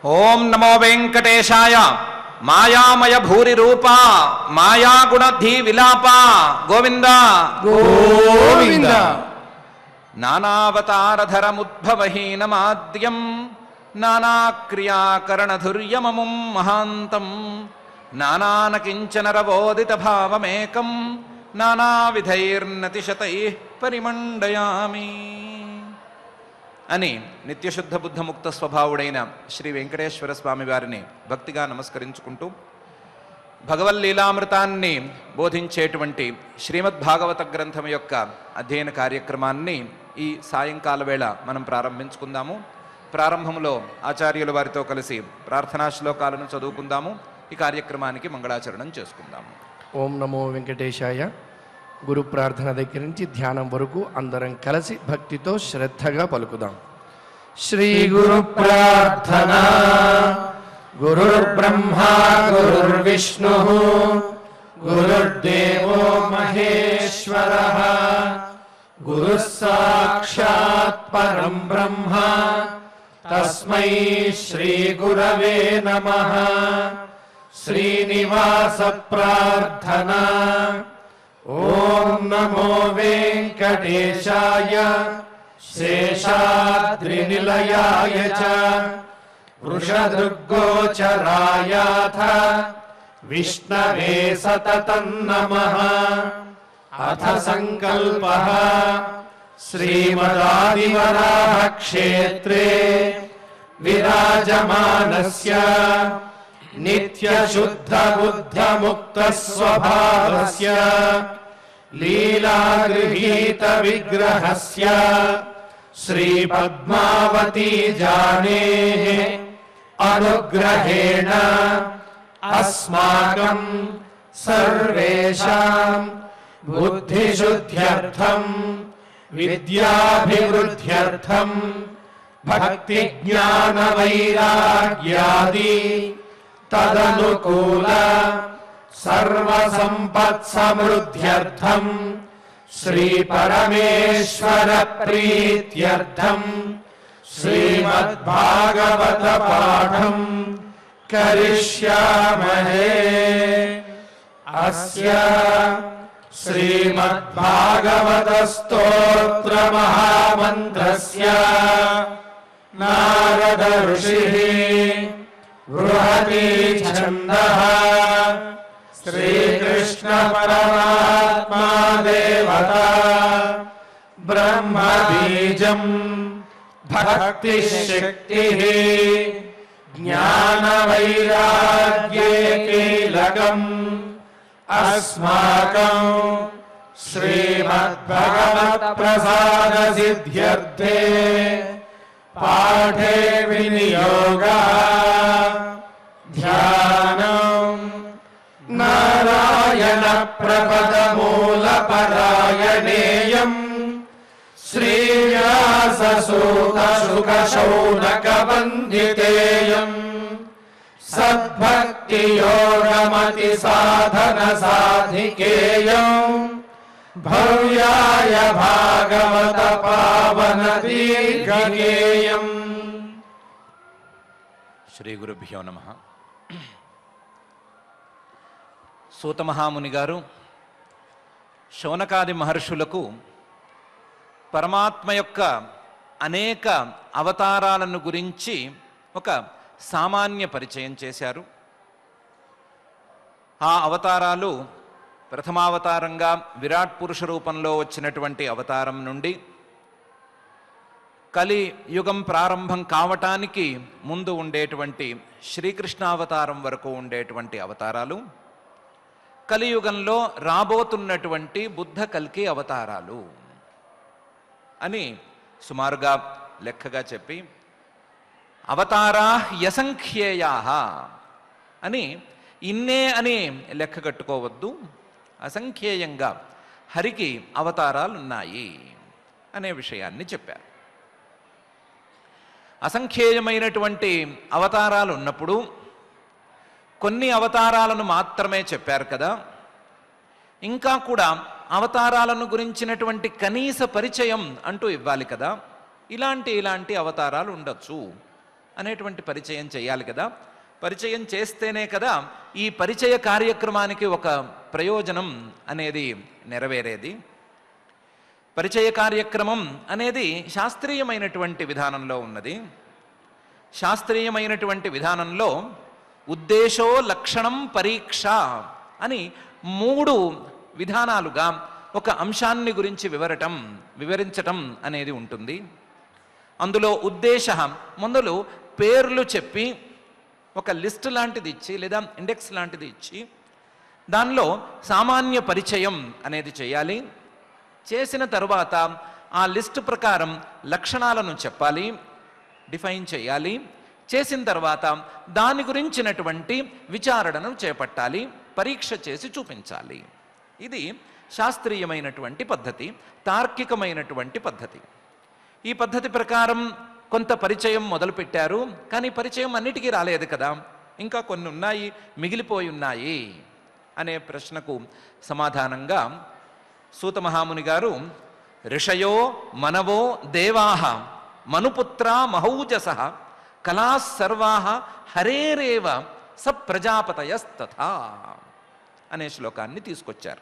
ఓం నమో వెంకటేశాయ మాయామయ భూరి రూప మాయాగుణధీ విలాప గోవింద గోవింద నానావతారధరముద్భవహీనమాద్యం నానాక్రియాకరణధుర్యమముం మహాంతం నానానకించనరవోదిత భావమేకం నానావిధైర్నతిశతై పరిమండయామి అని నిత్యశుద్ధ బుద్ధముక్త స్వభావుడైన శ్రీ వెంకటేశ్వర స్వామి వారిని భక్తిగా నమస్కరించుకుంటూ భగవల్లీలామృతాన్ని బోధించేటువంటి శ్రీమద్ భాగవత గ్రంథం యొక్క అధ్యయన కార్యక్రమాన్ని ఈ సాయంకాల వేళ మనం ప్రారంభించుకుందాము ప్రారంభంలో ఆచార్యుల వారితో కలిసి ప్రార్థనా శ్లోకాలను చదువుకుందాము ఈ కార్యక్రమానికి మంగళాచరణం చేసుకుందాము ఓం నమో వెంకటేశాయ గురు ప్రార్థన దగ్గర నుంచి ధ్యానం వరకు అందరం కలిసి భక్తితో శ్రద్ధగా పలుకుదాం శ్రీ గురు ప్రార్థన గురుర్బ్రహ్మా గురుర్విష్ణు గురుర్దేవో మహేశ్వర గురు సాక్షాత్ పరం బ్రహ్మ తస్మై శ్రీ గురవే నమః శ్రీనివాస ప్రార్థనా ఓం నమో వెంకటేశాయ శేషాద్రినిలయాయ చ వృషదృగ్గోచరాయాథ విష్ణవే సతతం నమః అథ సంకల్పः శ్రీమదాదివరాహ క్షేత్రే విరాజమానస్య నిత్యశుద్ధ బుద్ధ ముక్త స్వభావస్య లీలాగృహీత విగ్రహస్య శ్రీ పద్మావతీ జానే అనుగ్రహేణ అస్మాకం సర్వేషాం బుద్ధిశుద్ధ్యర్థం విద్యాభివృద్ధ్యర్థం భక్తి జ్ఞాన వైరాగ్యాది తదనుకూల సర్వసంపత్ సమృద్ధ్యర్థం శ్రీ పరమేశ్వర ప్రీత్యర్థం శ్రీమద్భాగవత పాఠం కరిష్యామహే అస్య శ్రీమద్భాగవత స్తోత్ర మహామంత్రస్య నారద ఋషిః బృహతి ఛందః శ్రీకృష్ణ పరమాత్మా దేవత బ్రహ్మ బీజం భక్తి శక్తి జ్ఞాన వైరాగ్యే కీలకం అస్మాకం శ్రీమద్భగవత్ ప్రసాద సిద్ధ్యర్థే పాఠే వినియోగ ధ్యానం నారాయణ ప్రపద మూల పరాయణేయం శ్రీవ్యాస సూత శుక శౌనక వందితేయం సద్భక్తి యోగమతి సాధన సాధికేయం భవ్యాయ భాగవత పావన దీర్ఘగేయం శ్రీ గురుభ్యో నమ సూతమహాముని గారు శౌనకాది మహర్షులకు పరమాత్మ యొక్క అనేక అవతారాలను గురించి ఒక సామాన్య పరిచయం చేశారు ఆ అవతారాలు ప్రథమావతారంగా విరాట్ పురుష రూపంలో వచ్చినటువంటి అవతారం నుండి కలి యుగం ప్రారంభం కావటానికి ముందు ఉండేటువంటి శ్రీకృష్ణావతారం వరకు ఉండేటువంటి అవతారాలు కలియుగంలో రాబోతున్నటువంటి బుద్ధ కల్కి అవతారాలు అని సుమారుగా లెక్కగా చెప్పి అవతారా యసంఖ్యేయా అని ఇన్నే అని లెక్క కట్టుకోవద్దు అసంఖ్యేయంగా హరికి అవతారాలు ఉన్నాయి అనే విషయాన్ని చెప్పారు అసంఖ్యేయమైనటువంటి అవతారాలు ఉన్నప్పుడు కొన్ని అవతారాలను మాత్రమే చెప్పారు కదా ఇంకా కూడా అవతారాలను గురించినటువంటి కనీస పరిచయం అంటూ ఇవ్వాలి కదా ఇలాంటి ఇలాంటి అవతారాలు ఉండొచ్చు అనేటువంటి పరిచయం చేయాలి కదా పరిచయం చేస్తేనే కదా ఈ పరిచయ కార్యక్రమానికి ఒక ప్రయోజనం అనేది నెరవేరేది పరిచయ కార్యక్రమం అనేది శాస్త్రీయమైనటువంటి విధానంలో ఉన్నది శాస్త్రీయమైనటువంటి విధానంలో ఉద్దేశో లక్షణం పరీక్ష అని మూడు విధానాలుగా ఒక అంశాన్ని గురించి వివరటం వివరించటం అనేది ఉంటుంది అందులో ఉద్దేశ మొదలు పేర్లు చెప్పి ఒక లిస్ట్ లాంటిది ఇచ్చి లేదా ఇండెక్స్ లాంటిది ఇచ్చి దానిలో సామాన్య పరిచయం అనేది చేయాలి చేసిన తరువాత ఆ లిస్ట్ ప్రకారం లక్షణాలను చెప్పాలి డిఫైన్ చేయాలి చేసిన తర్వాత దాని గురించినటువంటి విచారణను చేపట్టాలి పరీక్ష చేసి చూపించాలి ఇది శాస్త్రీయమైనటువంటి పద్ధతి తార్కికమైనటువంటి పద్ధతి ఈ పద్ధతి ప్రకారం కొంత పరిచయం మొదలుపెట్టారు కానీ పరిచయం అన్నిటికీ రాలేదు కదా ఇంకా కొన్ని ఉన్నాయి మిగిలిపోయి ఉన్నాయి అనే ప్రశ్నకు సమాధానంగా సూత మహాముని గారు ఋషయో మనవో దేవాహ మనుపుత్ర మహౌజస కళా సర్వా హరేరేవ స ప్రజాపతయస్తథా అనే శ్లోకాన్ని తీసుకొచ్చారు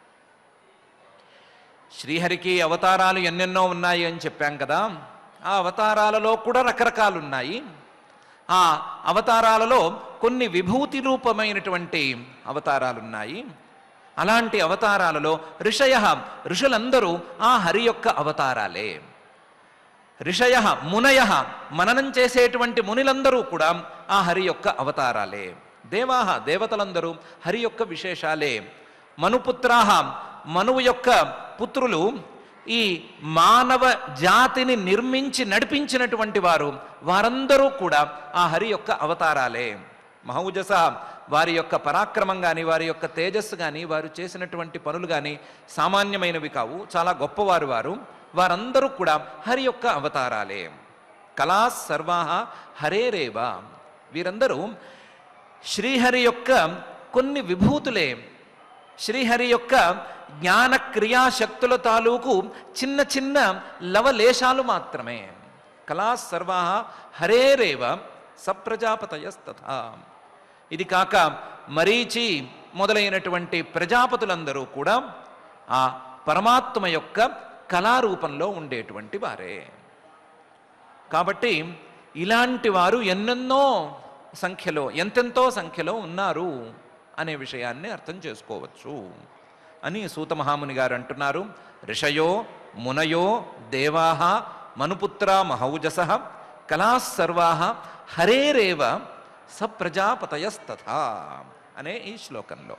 శ్రీహరికి అవతారాలు ఎన్నెన్నో ఉన్నాయి అని చెప్పాం కదా ఆ అవతారాలలో కూడా రకరకాలు ఉన్నాయి ఆ అవతారాలలో కొన్ని విభూతి రూపమైనటువంటి అవతారాలు ఉన్నాయి అలాంటి అవతారాలలో ఋషయ ఋషులందరూ ఆ హరి యొక్క అవతారాలే ఋషయ మునయ మననం చేసేటువంటి మునిలందరూ కూడా ఆ హరి యొక్క అవతారాలే దేవాహ దేవతలందరూ హరి యొక్క విశేషాలే మనుపుత్రాహ మనువు యొక్క పుత్రులు ఈ మానవ జాతిని నిర్మించి నడిపించినటువంటి వారు వారందరూ కూడా ఆ హరి యొక్క అవతారాలే మహౌజస వారి యొక్క పరాక్రమం కానీ వారి యొక్క తేజస్సు కానీ వారు చేసినటువంటి పనులు కానీ సామాన్యమైనవి కావు చాలా గొప్పవారు వారు వారందరూ కూడా హరి యొక్క అవతారాలే కళా సర్వాహ హరేరేవ వీరందరూ శ్రీహరి యొక్క కొన్ని విభూతులే శ్రీహరి యొక్క జ్ఞాన క్రియాశక్తుల తాలూకు చిన్న చిన్న లవలేశాలు మాత్రమే కళా సర్వా హరేరేవ సప్రజాపతయస్తథా ఇది కాక మరీచి మొదలైనటువంటి ప్రజాపతులందరూ కూడా ఆ పరమాత్మ యొక్క కళారూపంలో ఉండేటువంటి వారే కాబట్టి ఇలాంటి వారు ఎన్నెన్నో సంఖ్యలో ఎంతెంతో సంఖ్యలో ఉన్నారు అనే విషయాన్ని అర్థం చేసుకోవచ్చు అని సూత మహాముని గారు అంటున్నారు ఋషయో మునయో దేవాహ మనుపుత్ర మహౌజస కళాసర్వా హరేరేవ సప్రజాపతయస్తథా అనే ఈ శ్లోకంలో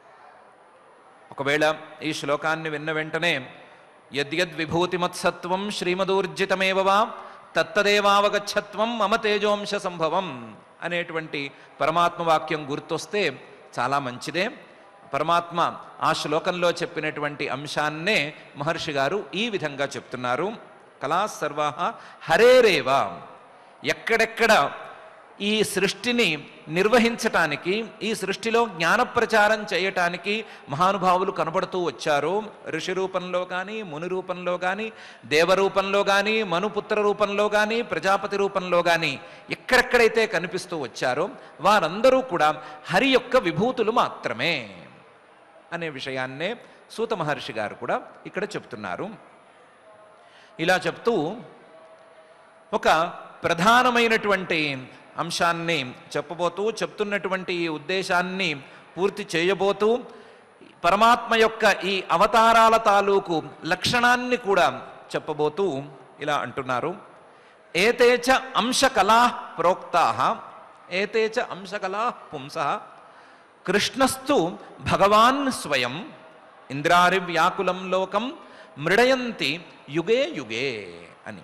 ఒకవేళ ఈ శ్లోకాన్ని విన్న వెంటనే యద్యద్ విభూతిమత్సత్వం శ్రీమదూర్జితమేవ వా తత్తదేవావగచ్చత్వం మమ తేజోంశ సంభవం అనేటువంటి పరమాత్మ వాక్యం గుర్తొస్తే చాలా మంచిదే పరమాత్మ ఆ శ్లోకంలో చెప్పినటువంటి అంశాన్నే మహర్షి గారు ఈ విధంగా చెప్తున్నారు కళా సర్వా హరేరేవ ఎక్కడెక్కడ ఈ సృష్టిని నిర్వహించటానికి ఈ సృష్టిలో జ్ఞాన ప్రచారం చేయటానికి మహానుభావులు కనబడుతూ వచ్చారు ఋషి రూపంలో కానీ ముని రూపంలో కానీ దేవరూపంలో కానీ మనుపుత్ర రూపంలో కానీ ప్రజాపతి రూపంలో కానీ ఎక్కడెక్కడైతే కనిపిస్తూ వచ్చారో వారందరూ కూడా హరి యొక్క విభూతులు మాత్రమే అనే విషయాన్నే సూత మహర్షి గారు కూడా ఇక్కడ చెప్తున్నారు ఇలా చెప్తూ ఒక ప్రధానమైనటువంటి అంశాన్ని చెప్పబోతూ చెప్తున్నటువంటి ఈ ఉద్దేశాన్ని పూర్తి చేయబోతూ పరమాత్మ యొక్క ఈ అవతారాల తాలూకు లక్షణాన్ని కూడా చెప్పబోతూ ఇలా అంటున్నారు ఏతేచ అంశకళా ప్రోక్తా ఏతేచ అంశకళా పుంస కృష్ణస్తు భగవాన్ స్వయం ఇంద్రారివ్యాకులం లోకం మృడయంతి యుగే యుగే అని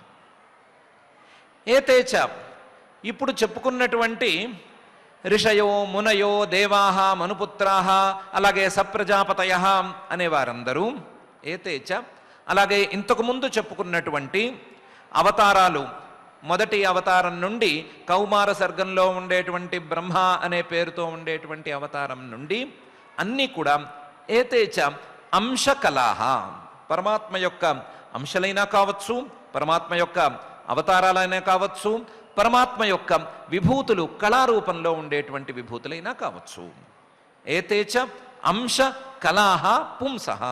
ఏతేచ ఇప్పుడు చెప్పుకున్నటువంటి ఋషయో మునయో దేవాహ మనుపుత్రాహ అలాగే సప్రజాపతయ అనే వారందరూ ఏతేచ అలాగే ఇంతకు ముందు చెప్పుకున్నటువంటి అవతారాలు మొదటి అవతారం నుండి కౌమార సర్గంలో ఉండేటువంటి బ్రహ్మ అనే పేరుతో ఉండేటువంటి అవతారం నుండి అన్నీ కూడా ఏతేచ అంశకళాహ పరమాత్మ యొక్క అంశలైనా కావచ్చు పరమాత్మ యొక్క అవతారాలైనా కావచ్చు పరమాత్మ యొక్క విభూతులు కళారూపంలో ఉండేటువంటి విభూతులైనా కావచ్చు ఏతేచ అంశ కళాహ పుంసః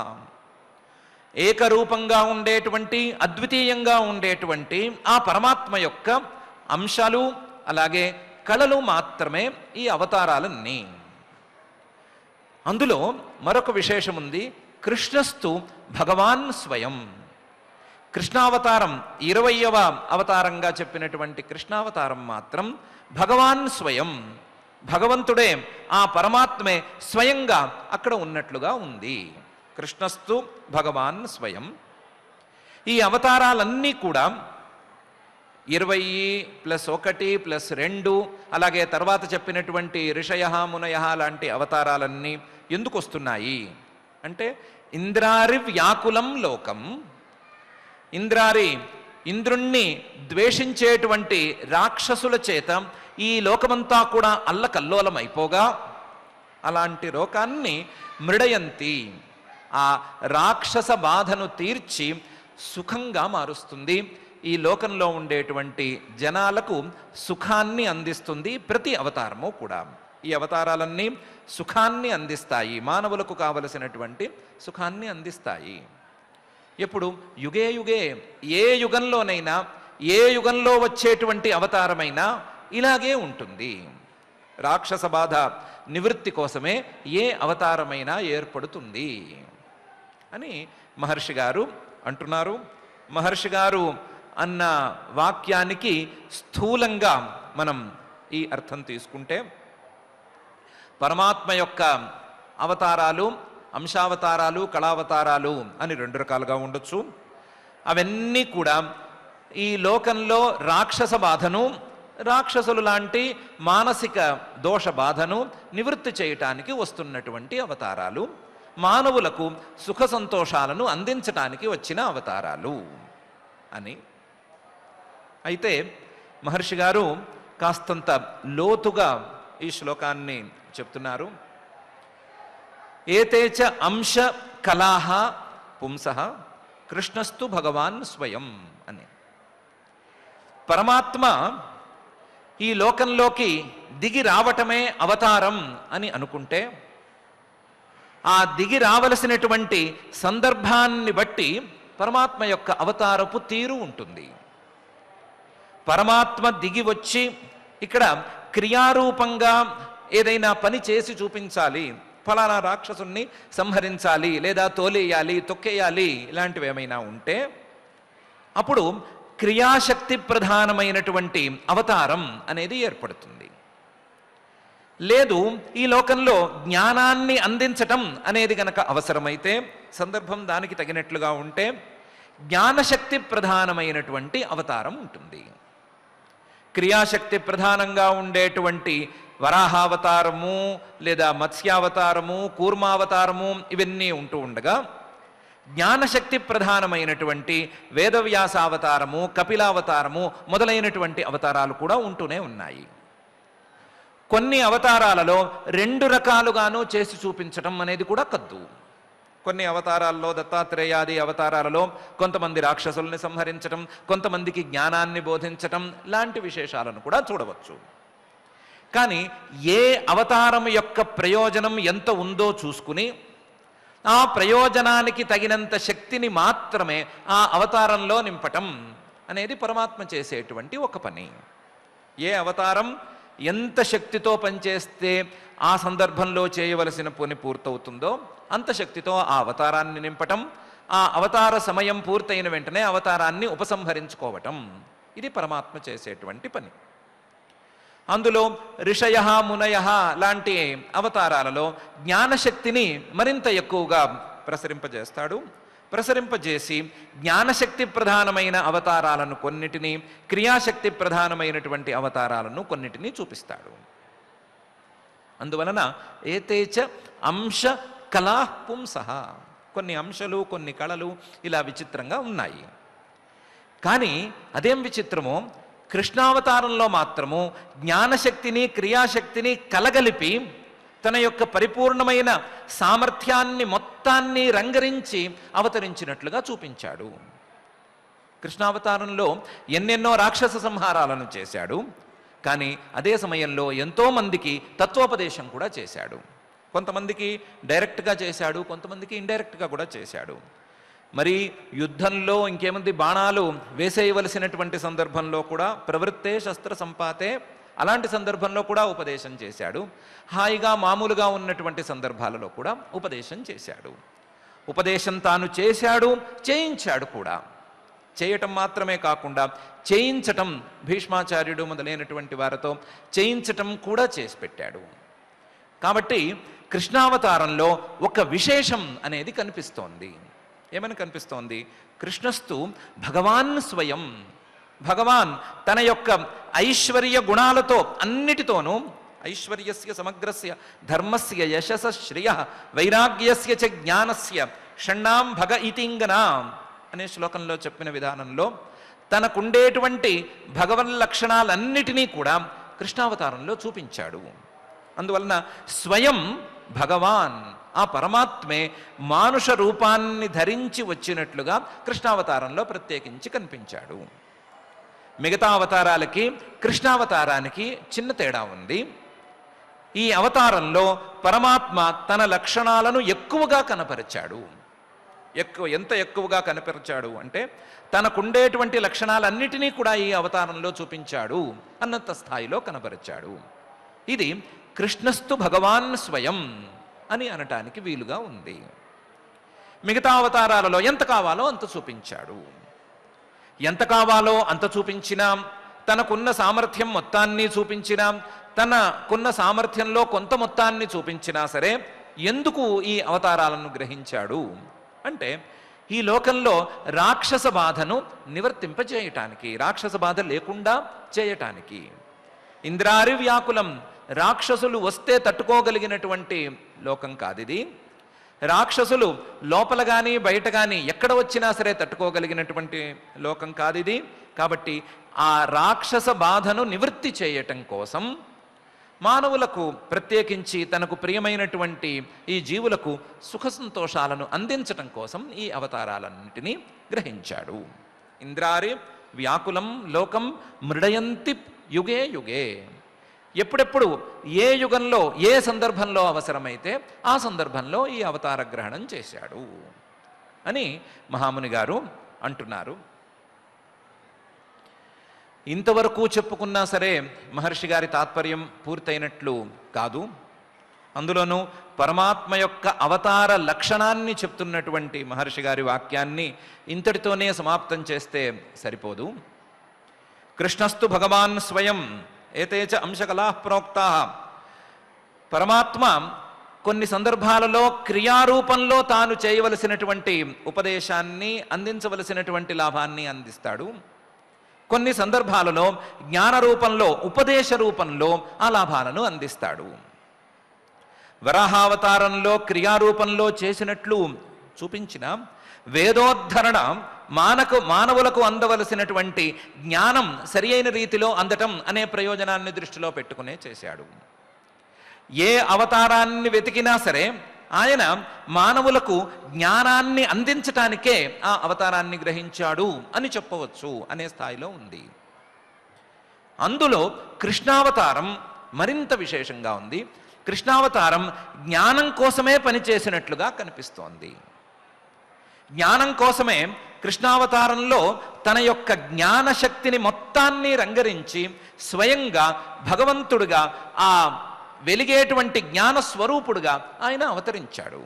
ఏకరూపంగా ఉండేటువంటి అద్వితీయంగా ఉండేటువంటి ఆ పరమాత్మ యొక్క అంశాలు అలాగే కళలు మాత్రమే ఈ అవతారాలన్నీ అందులో మరొక విశేషం ఉంది కృష్ణస్తు భగవాన్ స్వయం కృష్ణావతారం ఇరవయవ అవతారంగా చెప్పినటువంటి కృష్ణావతారం మాత్రం భగవాన్ స్వయం భగవంతుడే ఆ పరమాత్మే స్వయంగా అక్కడ ఉన్నట్లుగా ఉంది కృష్ణస్తు భగవాన్ స్వయం ఈ అవతారాలన్నీ కూడా ఇరవై ప్లస్ ఒకటి ప్లస్ రెండు అలాగే తర్వాత చెప్పినటువంటి ఋషయ మునయ లాంటి అవతారాలన్నీ ఎందుకు వస్తున్నాయి అంటే ఇంద్రారి వ్యాకులం లోకం ఇంద్రారి ఇంద్రుణ్ణి ద్వేషించేటువంటి రాక్షసుల చేత ఈ లోకమంతా కూడా అల్లకల్లోలమైపోగా అలాంటి లోకాన్ని మృడయంతి ఆ రాక్షస బాధను తీర్చి సుఖంగా మారుస్తుంది ఈ లోకంలో ఉండేటువంటి జనాలకు సుఖాన్ని అందిస్తుంది ప్రతి అవతారము కూడా ఈ అవతారాలన్నీ సుఖాన్ని అందిస్తాయి మానవులకు కావలసినటువంటి సుఖాన్ని అందిస్తాయి ఎప్పుడు యుగే యుగే ఏ యుగంలోనైనా ఏ యుగంలో వచ్చేటువంటి అవతారమైనా ఇలాగే ఉంటుంది రాక్షస బాధ నివృత్తి కోసమే ఏ అవతారమైనా ఏర్పడుతుంది అని మహర్షి గారు అంటున్నారు మహర్షి గారు అన్న వాక్యానికి స్థూలంగా మనం ఈ అర్థం తీసుకుంటే పరమాత్మ యొక్క అవతారాలు అంశావతారాలు కళావతారాలు అని రెండు రకాలుగా ఉండొచ్చు అవన్నీ కూడా ఈ లోకంలో రాక్షస బాధను రాక్షసులు లాంటి మానసిక దోష బాధను నివృత్తి చేయటానికి వస్తున్నటువంటి అవతారాలు మానవులకు సుఖ సంతోషాలను అందించటానికి వచ్చిన అవతారాలు అని అయితే మహర్షి గారు కాస్తంత లోతుగా ఈ శ్లోకాన్ని చెప్తున్నారు ఏతేచ అంశ కళాహ పుంస కృష్ణస్తు భగవాన్ స్వయం అని పరమాత్మ ఈ లోకంలోకి దిగి రావటమే అవతారం అని అనుకుంటే ఆ దిగి రావలసినటువంటి సందర్భాన్ని బట్టి పరమాత్మ యొక్క అవతారపు తీరు ఉంటుంది పరమాత్మ దిగి వచ్చి ఇక్కడ క్రియారూపంగా ఏదైనా పని చేసి చూపించాలి ఫలానా రాక్షసుణ్ణి సంహరించాలి లేదా తోలేయాలి తొక్కేయాలి ఇలాంటివి ఏమైనా ఉంటే అప్పుడు క్రియాశక్తి ప్రధానమైనటువంటి అవతారం అనేది ఏర్పడుతుంది లేదు ఈ లోకంలో జ్ఞానాన్ని అందించటం అనేది గనక అవసరమైతే సందర్భం దానికి తగినట్లుగా ఉంటే జ్ఞానశక్తి ప్రధానమైనటువంటి అవతారం ఉంటుంది క్రియాశక్తి ప్రధానంగా ఉండేటువంటి వరాహావతారము లేదా మత్స్యావతారము కూర్మావతారము ఇవన్నీ ఉంటూ ఉండగా జ్ఞానశక్తి ప్రధానమైనటువంటి వేదవ్యాసావతారము కపిలావతారము మొదలైనటువంటి అవతారాలు కూడా ఉంటూనే ఉన్నాయి కొన్ని అవతారాలలో రెండు రకాలుగాను చేసి చూపించటం అనేది కూడా కద్దు కొన్ని అవతారాల్లో దత్తాత్రేయాది అవతారాలలో కొంతమంది రాక్షసుల్ని సంహరించటం కొంతమందికి జ్ఞానాన్ని బోధించటం లాంటి విశేషాలను కూడా చూడవచ్చు కానీ ఏ అవతారం యొక్క ప్రయోజనం ఎంత ఉందో చూసుకుని ఆ ప్రయోజనానికి తగినంత శక్తిని మాత్రమే ఆ అవతారంలో నింపటం అనేది పరమాత్మ చేసేటువంటి ఒక పని ఏ అవతారం ఎంత శక్తితో పనిచేస్తే ఆ సందర్భంలో చేయవలసిన పని పూర్తవుతుందో అంత శక్తితో ఆ అవతారాన్ని నింపటం ఆ అవతార సమయం పూర్తయిన వెంటనే అవతారాన్ని ఉపసంహరించుకోవటం ఇది పరమాత్మ చేసేటువంటి పని అందులో ఋషయ మునయ లాంటి అవతారాలలో జ్ఞానశక్తిని మరింత ఎక్కువగా ప్రసరింపజేస్తాడు ప్రసరింపజేసి జ్ఞానశక్తి ప్రధానమైన అవతారాలను కొన్నిటిని క్రియాశక్తి ప్రధానమైనటువంటి అవతారాలను కొన్నిటిని చూపిస్తాడు అందువలన ఏతేచ అంశ కళా పుంస కొన్ని అంశాలు కొన్ని కళలు ఇలా విచిత్రంగా ఉన్నాయి కానీ అదేం విచిత్రమో కృష్ణావతారంలో మాత్రము జ్ఞానశక్తిని క్రియాశక్తిని కలగలిపి తన యొక్క పరిపూర్ణమైన సామర్థ్యాన్ని మొత్తాన్ని రంగరించి అవతరించినట్లుగా చూపించాడు కృష్ణావతారంలో ఎన్నెన్నో రాక్షస సంహారాలను చేశాడు కానీ అదే సమయంలో ఎంతోమందికి తత్వోపదేశం కూడా చేశాడు కొంతమందికి డైరెక్ట్గా చేశాడు కొంతమందికి ఇండైరెక్ట్గా కూడా చేశాడు మరి యుద్ధంలో ఇంకేమంది బాణాలు వేసేయవలసినటువంటి సందర్భంలో కూడా ప్రవృత్తే శస్త్ర సంపాతే అలాంటి సందర్భంలో కూడా ఉపదేశం చేశాడు హాయిగా మామూలుగా ఉన్నటువంటి సందర్భాలలో కూడా ఉపదేశం చేశాడు ఉపదేశం తాను చేశాడు చేయించాడు కూడా చేయటం మాత్రమే కాకుండా చేయించటం భీష్మాచార్యుడు మొదలైనటువంటి వారితో చేయించటం కూడా చేసి పెట్టాడు కాబట్టి కృష్ణావతారంలో ఒక విశేషం అనేది కనిపిస్తోంది ఏమని కనిపిస్తోంది కృష్ణస్తు భగవాన్ స్వయం భగవాన్ తన యొక్క ఐశ్వర్య గుణాలతో అన్నిటితోనూ ఐశ్వర్యస్య సమగ్రస్య ధర్మస్య యశస శ్రియ వైరాగ్యస్య చ జ్ఞానస్య షణ్ణాం భగ ఇతింగనాం అనే శ్లోకంలో చెప్పిన విధానంలో తనకుండేటువంటి భగవన్ లక్షణాలన్నిటినీ కూడా కృష్ణావతారంలో చూపించాడు అందువలన స్వయం భగవాన్ ఆ పరమాత్మే మానుష రూపాన్ని ధరించి వచ్చినట్లుగా కృష్ణావతారంలో ప్రత్యేకించి కనిపించాడు మిగతా అవతారాలకి కృష్ణావతారానికి చిన్న తేడా ఉంది ఈ అవతారంలో పరమాత్మ తన లక్షణాలను ఎక్కువగా కనపరిచాడు ఎక్కువ ఎంత ఎక్కువగా కనపరిచాడు అంటే తనకుండేటువంటి లక్షణాలన్నిటినీ కూడా ఈ అవతారంలో చూపించాడు అన్నంత స్థాయిలో కనపరిచాడు ఇది కృష్ణస్తు భగవాన్ స్వయం అని అనటానికి వీలుగా ఉంది మిగతా అవతారాలలో ఎంత కావాలో అంత చూపించాడు ఎంత కావాలో అంత చూపించినా తనకున్న సామర్థ్యం మొత్తాన్ని చూపించినా తనకున్న సామర్థ్యంలో కొంత మొత్తాన్ని చూపించినా సరే ఎందుకు ఈ అవతారాలను గ్రహించాడు అంటే ఈ లోకంలో రాక్షస బాధను నివర్తింపజేయటానికి రాక్షస బాధ లేకుండా చేయటానికి ఇంద్రారి వ్యాకులం రాక్షసులు వస్తే తట్టుకోగలిగినటువంటి లోకం కాదిది రాక్షసులు లోపల కానీ బయట కానీ ఎక్కడ వచ్చినా సరే తట్టుకోగలిగినటువంటి లోకం కాదిది కాబట్టి ఆ రాక్షస బాధను నివృత్తి చేయటం కోసం మానవులకు ప్రత్యేకించి తనకు ప్రియమైనటువంటి ఈ జీవులకు సుఖ సంతోషాలను అందించటం కోసం ఈ అవతారాలన్నింటినీ గ్రహించాడు ఇంద్రారి వ్యాకులం లోకం మృడయంతి యుగే యుగే ఎప్పుడెప్పుడు ఏ యుగంలో ఏ సందర్భంలో అవసరమైతే ఆ సందర్భంలో ఈ అవతార గ్రహణం చేశాడు అని మహాముని గారు అంటున్నారు ఇంతవరకు చెప్పుకున్నా సరే మహర్షి గారి తాత్పర్యం పూర్తయినట్లు కాదు అందులోనూ పరమాత్మ యొక్క అవతార లక్షణాన్ని చెప్తున్నటువంటి మహర్షి గారి వాక్యాన్ని ఇంతటితోనే సమాప్తం చేస్తే సరిపోదు కృష్ణస్తు భగవాన్ స్వయం ఏతేచ అంశకలా ప్రోక్తా పరమాత్మ కొన్ని సందర్భాలలో క్రియారూపంలో తాను చేయవలసినటువంటి ఉపదేశాన్ని అందించవలసినటువంటి లాభాన్ని అందిస్తాడు కొన్ని సందర్భాలలో జ్ఞాన రూపంలో ఉపదేశ రూపంలో ఆ లాభాలను అందిస్తాడు వరాహావతారంలో క్రియారూపంలో చేసినట్లు చూపించిన వేదోద్ధరణ మానకు మానవులకు అందవలసినటువంటి జ్ఞానం సరి అయిన రీతిలో అందటం అనే ప్రయోజనాన్ని దృష్టిలో పెట్టుకునే చేశాడు ఏ అవతారాన్ని వెతికినా సరే ఆయన మానవులకు జ్ఞానాన్ని అందించటానికే ఆ అవతారాన్ని గ్రహించాడు అని చెప్పవచ్చు అనే స్థాయిలో ఉంది అందులో కృష్ణావతారం మరింత విశేషంగా ఉంది కృష్ణావతారం జ్ఞానం కోసమే పనిచేసినట్లుగా కనిపిస్తోంది జ్ఞానం కోసమే కృష్ణావతారంలో తన యొక్క జ్ఞాన శక్తిని మొత్తాన్ని రంగరించి స్వయంగా భగవంతుడుగా ఆ వెలిగేటువంటి జ్ఞాన స్వరూపుడుగా ఆయన అవతరించాడు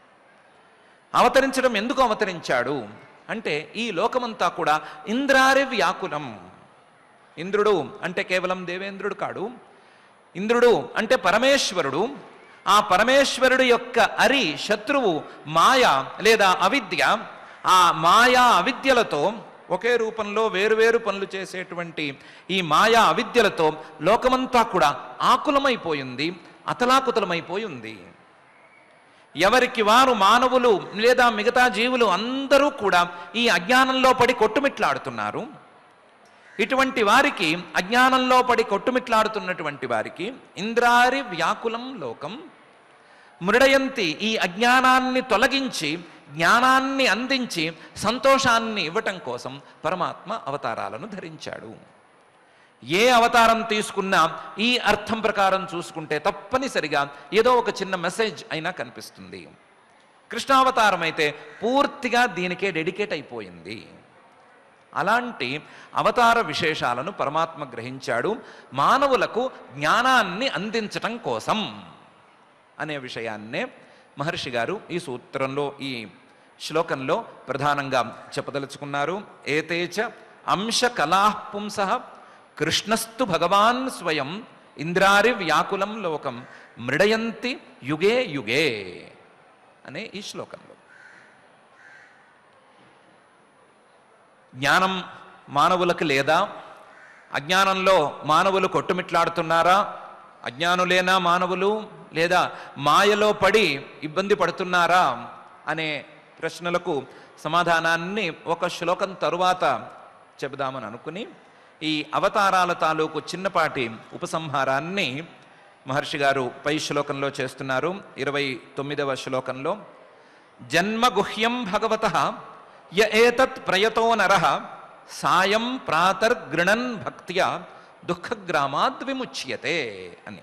అవతరించడం ఎందుకు అవతరించాడు అంటే ఈ లోకమంతా కూడా ఇంద్రారి వ్యాకులం ఇంద్రుడు అంటే కేవలం దేవేంద్రుడు కాడు ఇంద్రుడు అంటే పరమేశ్వరుడు ఆ పరమేశ్వరుడు యొక్క అరి శత్రువు మాయ లేదా అవిద్య ఆ మాయా అవిద్యలతో ఒకే రూపంలో వేరువేరు పనులు చేసేటువంటి ఈ మాయా అవిద్యలతో లోకమంతా కూడా ఆకులమైపోయింది అతలాకుతలమైపోయింది ఎవరికి వారు మానవులు లేదా మిగతా జీవులు అందరూ కూడా ఈ అజ్ఞానంలో పడి కొట్టుమిట్లాడుతున్నారు ఇటువంటి వారికి అజ్ఞానంలో పడి కొట్టుమిట్లాడుతున్నటువంటి వారికి ఇంద్రారి వ్యాకులం లోకం మృడయంతి ఈ అజ్ఞానాన్ని తొలగించి జ్ఞానాన్ని అందించి సంతోషాన్ని ఇవ్వటం కోసం పరమాత్మ అవతారాలను ధరించాడు ఏ అవతారం తీసుకున్నా ఈ అర్థం ప్రకారం చూసుకుంటే తప్పనిసరిగా ఏదో ఒక చిన్న మెసేజ్ అయినా కనిపిస్తుంది కృష్ణావతారం అయితే పూర్తిగా దీనికే డెడికేట్ అయిపోయింది అలాంటి అవతార విశేషాలను పరమాత్మ గ్రహించాడు మానవులకు జ్ఞానాన్ని అందించటం కోసం అనే విషయాన్నే మహర్షి గారు ఈ సూత్రంలో ఈ శ్లోకంలో ప్రధానంగా చెప్పదలుచుకున్నారు ఏతేచ అంశ కళాపుంస కృష్ణస్తు భగవాన్ స్వయం ఇంద్రారి వ్యాకులం లోకం మృడయంతి యుగే యుగే అనే ఈ శ్లోకంలో జ్ఞానం మానవులకు లేదా అజ్ఞానంలో మానవులు కొట్టుమిట్లాడుతున్నారా అజ్ఞానులేనా మానవులు లేదా మాయలో పడి ఇబ్బంది పడుతున్నారా అనే ప్రశ్నలకు సమాధానాన్ని ఒక శ్లోకం తరువాత చెబుదామని అనుకుని ఈ అవతారాల తాలూకు చిన్నపాటి ఉపసంహారాన్ని మహర్షి గారు పై శ్లోకంలో చేస్తున్నారు ఇరవై తొమ్మిదవ శ్లోకంలో జన్మగుహ్యం భగవత య ఏతత్ ప్రయతో నర సాయం ప్రాతర్గృణన్ భక్త్యా దుఃఖగ్రామాద్ విముచ్యతే అని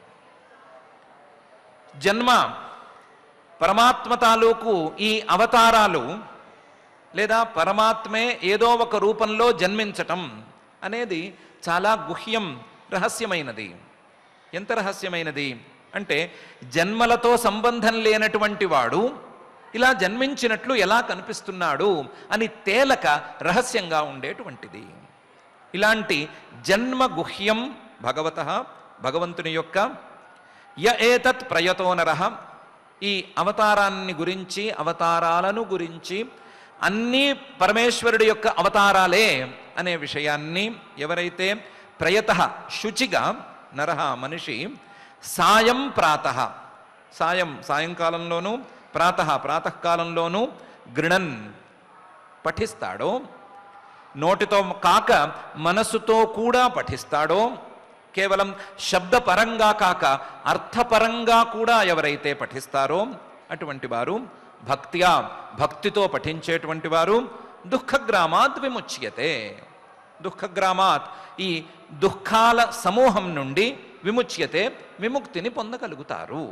జన్మ పరమాత్మ తాలూకు ఈ అవతారాలు లేదా పరమాత్మే ఏదో ఒక రూపంలో జన్మించటం అనేది చాలా గుహ్యం రహస్యమైనది ఎంత రహస్యమైనది అంటే జన్మలతో సంబంధం లేనటువంటి వాడు ఇలా జన్మించినట్లు ఎలా కనిపిస్తున్నాడు అని తేలక రహస్యంగా ఉండేటువంటిది ఇలాంటి జన్మ గుహ్యం భగవత భగవంతుని యొక్క య ఏతత్ ప్రయతోనర ఈ అవతారాన్ని గురించి అవతారాలను గురించి అన్నీ పరమేశ్వరుడి యొక్క అవతారాలే అనే విషయాన్ని ఎవరైతే ప్రయత శుచిగా నరహ మనిషి సాయం ప్రాత సాయం సాయంకాలంలోనూ ప్రాత ప్రాతకాలంలోనూ గృణన్ పఠిస్తాడో నోటితో కాక మనస్సుతో కూడా పఠిస్తాడో కేవలం శబ్దపరంగా కాక అర్థపరంగా కూడా ఎవరైతే పఠిస్తారో అటువంటి వారు భక్తిగా భక్తితో పఠించేటువంటి వారు దుఃఖగ్రామాత్ విముచ్యతే దుఃఖగ్రామాత్ ఈ దుఃఖాల సమూహం నుండి విముచ్యతే విముక్తిని పొందగలుగుతారు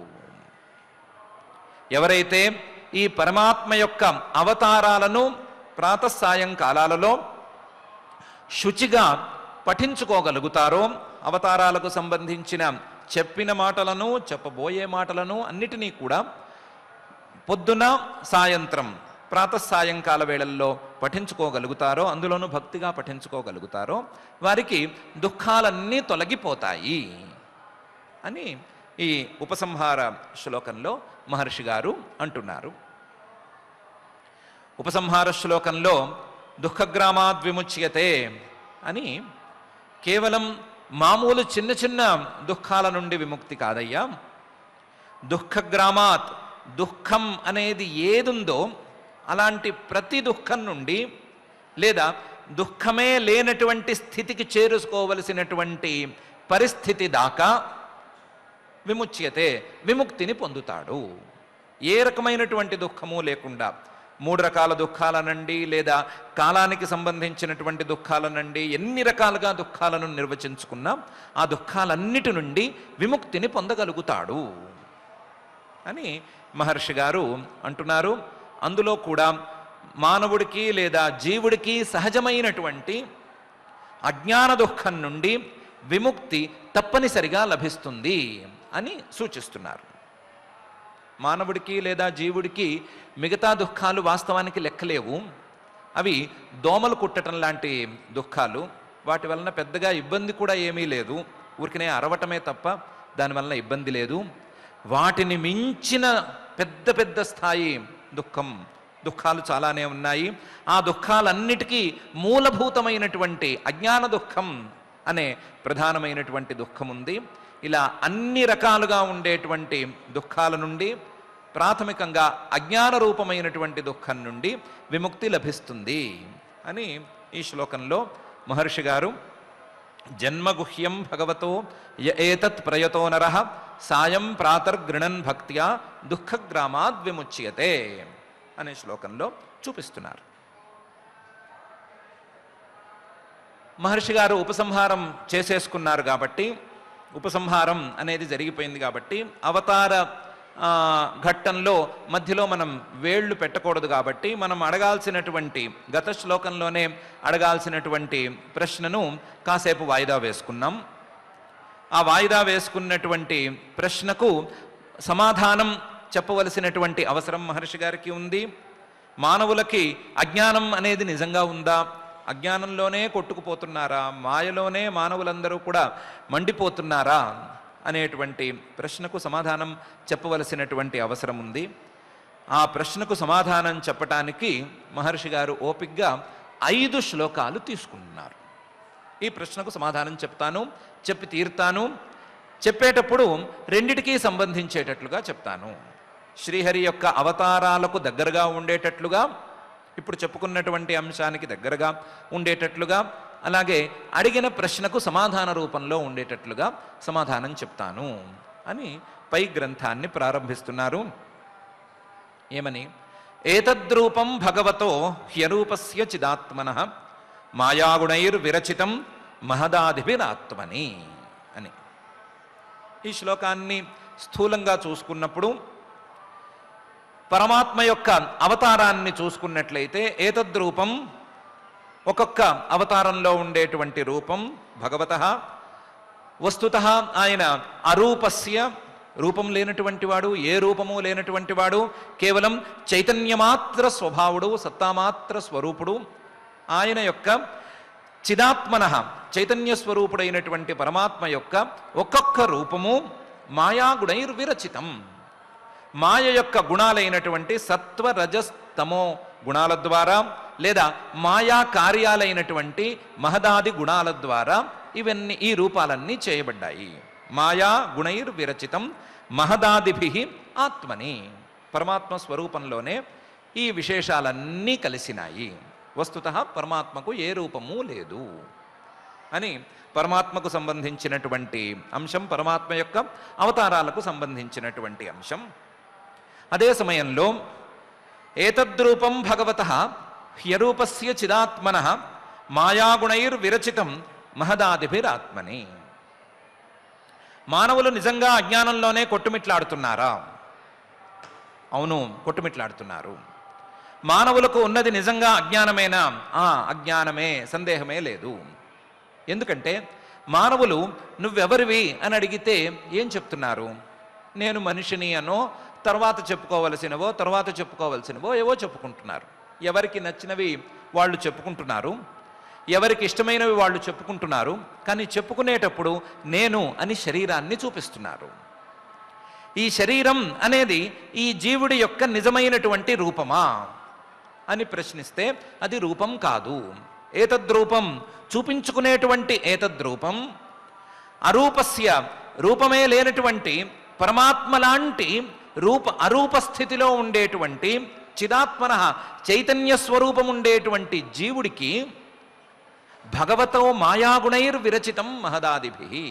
ఎవరైతే ఈ పరమాత్మ యొక్క అవతారాలను ప్రాతసాయంకాలాలలో శుచిగా పఠించుకోగలుగుతారో అవతారాలకు సంబంధించిన చెప్పిన మాటలను చెప్పబోయే మాటలను అన్నిటినీ కూడా పొద్దున సాయంత్రం ప్రాతసాయంకాల వేళల్లో పఠించుకోగలుగుతారో అందులోనూ భక్తిగా పఠించుకోగలుగుతారో వారికి దుఃఖాలన్నీ తొలగిపోతాయి అని ఈ ఉపసంహార శ్లోకంలో మహర్షి గారు అంటున్నారు ఉపసంహార శ్లోకంలో దుఃఖగ్రామాద్ విముచ్యతే అని కేవలం మామూలు చిన్న చిన్న దుఃఖాల నుండి విముక్తి కాదయ్యా దుఃఖగ్రామాత్ దుఃఖం అనేది ఏదుందో అలాంటి ప్రతి దుఃఖం నుండి లేదా దుఃఖమే లేనటువంటి స్థితికి చేరుకోవలసినటువంటి పరిస్థితి దాకా విముచ్యతే విముక్తిని పొందుతాడు ఏ రకమైనటువంటి దుఃఖము లేకుండా మూడు రకాల దుఃఖాలనండి లేదా కాలానికి సంబంధించినటువంటి దుఃఖాలనండి ఎన్ని రకాలుగా దుఃఖాలను నిర్వచించుకున్నా ఆ దుఃఖాలన్నిటి నుండి విముక్తిని పొందగలుగుతాడు అని మహర్షి గారు అంటున్నారు అందులో కూడా మానవుడికి లేదా జీవుడికి సహజమైనటువంటి అజ్ఞాన దుఃఖం నుండి విముక్తి తప్పనిసరిగా లభిస్తుంది అని సూచిస్తున్నారు మానవుడికి లేదా జీవుడికి మిగతా దుఃఖాలు వాస్తవానికి లెక్కలేవు అవి దోమలు కుట్టడం లాంటి దుఃఖాలు వాటి వలన పెద్దగా ఇబ్బంది కూడా ఏమీ లేదు ఊరికనే అరవటమే తప్ప దానివలన ఇబ్బంది లేదు వాటిని మించిన పెద్ద పెద్ద స్థాయి దుఃఖం దుఃఖాలు చాలానే ఉన్నాయి ఆ దుఃఖాలన్నిటికీ మూలభూతమైనటువంటి అజ్ఞాన దుఃఖం అనే ప్రధానమైనటువంటి దుఃఖం ఉంది ఇలా అన్ని రకాలుగా ఉండేటువంటి దుఃఖాల నుండి ప్రాథమికంగా అజ్ఞాన రూపమైనటువంటి దుఃఖం నుండి విముక్తి లభిస్తుంది అని ఈ శ్లోకంలో మహర్షి గారు జన్మగుహ్యం భగవతో య ఏతత్ ప్రయతో నర సాయం ప్రాతర్గృణన్ భక్త్యా దుఃఖగ్రామాద్ విముచ్యతే అనే శ్లోకంలో చూపిస్తున్నారు మహర్షి గారు ఉపసంహారం చేసేసుకున్నారు కాబట్టి ఉపసంహారం అనేది జరిగిపోయింది కాబట్టి అవతార ఆ, ఘట్టంలో మధ్యలో మనం వేళ్ళు పెట్టకూడదు కాబట్టి మనం అడగాల్సినటువంటి గత శ్లోకంలోనే అడగాల్సినటువంటి ప్రశ్నను కాసేపు వాయిదా వేసుకున్నాం ఆ వాయిదా వేసుకున్నటువంటి ప్రశ్నకు సమాధానం చెప్పవలసినటువంటి అవసరం మహర్షి గారికి ఉంది మానవులకి అజ్ఞానం అనేది నిజంగా ఉందా అజ్ఞానంలోనే కొట్టుకుపోతున్నారా మాయలోనే మానవులందరూ కూడా మండిపోతున్నారా అనేటువంటి ప్రశ్నకు సమాధానం చెప్పవలసినటువంటి అవసరం ఉంది ఆ ప్రశ్నకు సమాధానం చెప్పటానికి మహర్షి గారు ఓపిగ్గా ఐదు శ్లోకాలు తీసుకున్నారు ఈ ప్రశ్నకు సమాధానం చెప్తాను చెప్పి తీరుతాను చెప్పేటప్పుడు రెండిటికీ సంబంధించేటట్లుగా చెప్తాను శ్రీహరి యొక్క అవతారాలకు దగ్గరగా ఉండేటట్లుగా ఇప్పుడు చెప్పుకున్నటువంటి అంశానికి దగ్గరగా ఉండేటట్లుగా అలాగే అడిగిన ప్రశ్నకు సమాధాన రూపంలో ఉండేటట్లుగా సమాధానం చెప్తాను అని పై గ్రంథాన్ని ప్రారంభిస్తున్నారు ఏమని ఏతద్రూపం భగవతో హ్యరూపస్య చిదాత్మన మాయాగుణైర్విరచితం మహదాదిభిరాత్మని అని ఈ శ్లోకాన్ని స్థూలంగా చూసుకున్నప్పుడు పరమాత్మ యొక్క అవతారాన్ని చూసుకున్నట్లయితే ఏతద్రూపం ఒక్కొక్క అవతారంలో ఉండేటువంటి రూపం భగవత వస్తుత ఆయన అరూపస్య రూపం లేనటువంటి వాడు ఏ రూపము లేనటువంటి వాడు కేవలం చైతన్యమాత్ర స్వభావుడు సత్తామాత్ర స్వరూపుడు ఆయన యొక్క చిదాత్మన చైతన్య స్వరూపుడైనటువంటి పరమాత్మ యొక్క ఒక్కొక్క రూపము మాయాగుణైర్విరచితం మాయ యొక్క గుణాలైనటువంటి సత్వ రజస్ తమో గుణాల ద్వారా లేదా మాయా కార్యాలైనటువంటి మహదాది గుణాల ద్వారా ఇవన్నీ ఈ రూపాలన్నీ చేయబడ్డాయి మాయా గుణైర్ విరచితం మహదాదిభి ఆత్మని పరమాత్మ స్వరూపంలోనే ఈ విశేషాలన్నీ కలిసినాయి వస్తుత పరమాత్మకు ఏ రూపము లేదు అని పరమాత్మకు సంబంధించినటువంటి అంశం పరమాత్మ యొక్క అవతారాలకు సంబంధించినటువంటి అంశం అదే సమయంలో ఏతద్రూపం భగవత హ్యరూపస్య చిదాత్మన మాయాగుణైర్విరచితం మహదాదిభిరాత్మని మానవులు నిజంగా అజ్ఞానంలోనే కొట్టుమిట్లాడుతున్నారా అవును కొట్టుమిట్లాడుతున్నారు మానవులకు ఉన్నది నిజంగా అజ్ఞానమేనా ఆ అజ్ఞానమే సందేహమే లేదు ఎందుకంటే మానవులు నువ్వెవరివి అని అడిగితే ఏం చెప్తున్నారు నేను మనిషిని అనో తర్వాత చెప్పుకోవలసినవో తర్వాత చెప్పుకోవలసినవో ఏవో చెప్పుకుంటున్నారు ఎవరికి నచ్చినవి వాళ్ళు చెప్పుకుంటున్నారు ఎవరికి ఇష్టమైనవి వాళ్ళు చెప్పుకుంటున్నారు కానీ చెప్పుకునేటప్పుడు నేను అని శరీరాన్ని చూపిస్తున్నారు ఈ శరీరం అనేది ఈ జీవుడి యొక్క నిజమైనటువంటి రూపమా అని ప్రశ్నిస్తే అది రూపం కాదు ఏతద్రూపం చూపించుకునేటువంటి ఏతద్రూపం అరూపస్య రూపమే లేనటువంటి పరమాత్మ లాంటి రూప అరూప స్థితిలో ఉండేటువంటి చిదాత్మన చైతన్య స్వరూపం ఉండేటువంటి జీవుడికి భగవతో మాయాగుణైర్ విరచితం మహదాదిభి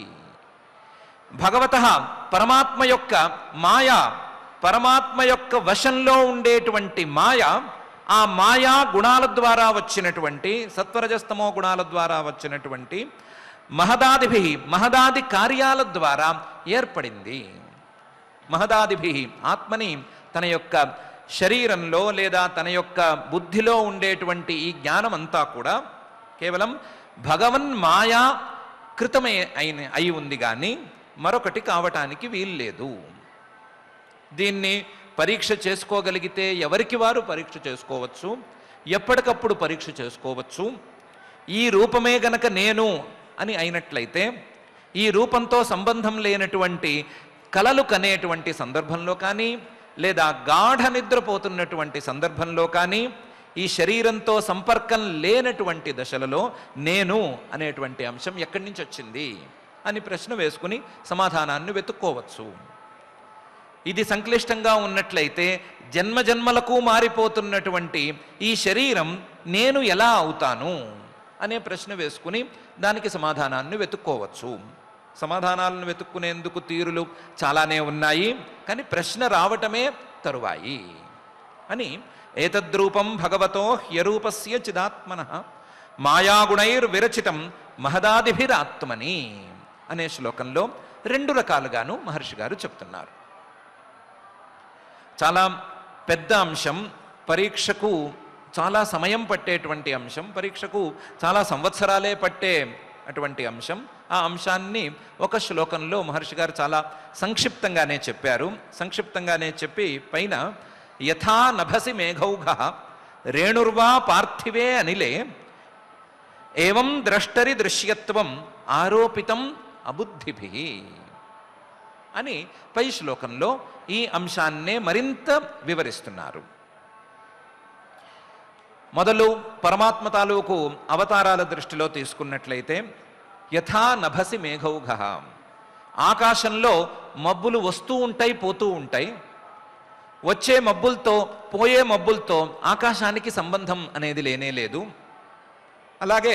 భగవత పరమాత్మ యొక్క మాయ పరమాత్మ యొక్క వశంలో ఉండేటువంటి మాయ ఆ మాయా గుణాల ద్వారా వచ్చినటువంటి సత్వరజస్తమో గుణాల ద్వారా వచ్చినటువంటి మహదాదిభి మహదాది కార్యాల ద్వారా ఏర్పడింది మహదాదిభి ఆత్మని తన యొక్క శరీరంలో లేదా తన యొక్క బుద్ధిలో ఉండేటువంటి ఈ జ్ఞానం అంతా కూడా కేవలం భగవన్ మాయా కృతమే అయిన అయి ఉంది కానీ మరొకటి కావటానికి వీల్లేదు దీన్ని పరీక్ష చేసుకోగలిగితే ఎవరికి వారు పరీక్ష చేసుకోవచ్చు ఎప్పటికప్పుడు పరీక్ష చేసుకోవచ్చు ఈ రూపమే గనక నేను అని అయినట్లయితే ఈ రూపంతో సంబంధం లేనటువంటి కలలు కనేటువంటి సందర్భంలో కానీ లేదా గాఢ నిద్రపోతున్నటువంటి సందర్భంలో కానీ ఈ శరీరంతో సంపర్కం లేనటువంటి దశలలో నేను అనేటువంటి అంశం ఎక్కడి నుంచి వచ్చింది అని ప్రశ్న వేసుకుని సమాధానాన్ని వెతుక్కోవచ్చు ఇది సంక్లిష్టంగా ఉన్నట్లయితే జన్మ జన్మలకు మారిపోతున్నటువంటి ఈ శరీరం నేను ఎలా అవుతాను అనే ప్రశ్న వేసుకుని దానికి సమాధానాన్ని వెతుక్కోవచ్చు సమాధానాలను వెతుక్కునేందుకు తీరులు చాలానే ఉన్నాయి కానీ ప్రశ్న రావటమే తరువాయి అని ఏతద్రూపం భగవతో హ్యరూపస్య చిదాత్మన మాయాగుణైర్విరచితం మహదాదిభిరాత్మని అనే శ్లోకంలో రెండు రకాలుగాను మహర్షి గారు చెప్తున్నారు చాలా పెద్ద అంశం పరీక్షకు చాలా సమయం పట్టేటువంటి అంశం పరీక్షకు చాలా సంవత్సరాలే పట్టే అటువంటి అంశం ఆ అంశాన్ని ఒక శ్లోకంలో మహర్షి గారు చాలా సంక్షిప్తంగానే చెప్పారు సంక్షిప్తంగానే చెప్పి పైన యథా నభసి మేఘౌఘ రేణుర్వా పార్థివే అనిలే ఏవం ద్రష్టరి దృశ్యత్వం ఆరోపితం అబుద్ధిభి అని పై శ్లోకంలో ఈ అంశాన్నే మరింత వివరిస్తున్నారు మొదలు పరమాత్మ తాలూకు అవతారాల దృష్టిలో తీసుకున్నట్లయితే యథా నభసి మేఘౌఘ ఆకాశంలో మబ్బులు వస్తూ ఉంటాయి పోతూ ఉంటాయి వచ్చే మబ్బులతో పోయే మబ్బులతో ఆకాశానికి సంబంధం అనేది లేనే లేదు అలాగే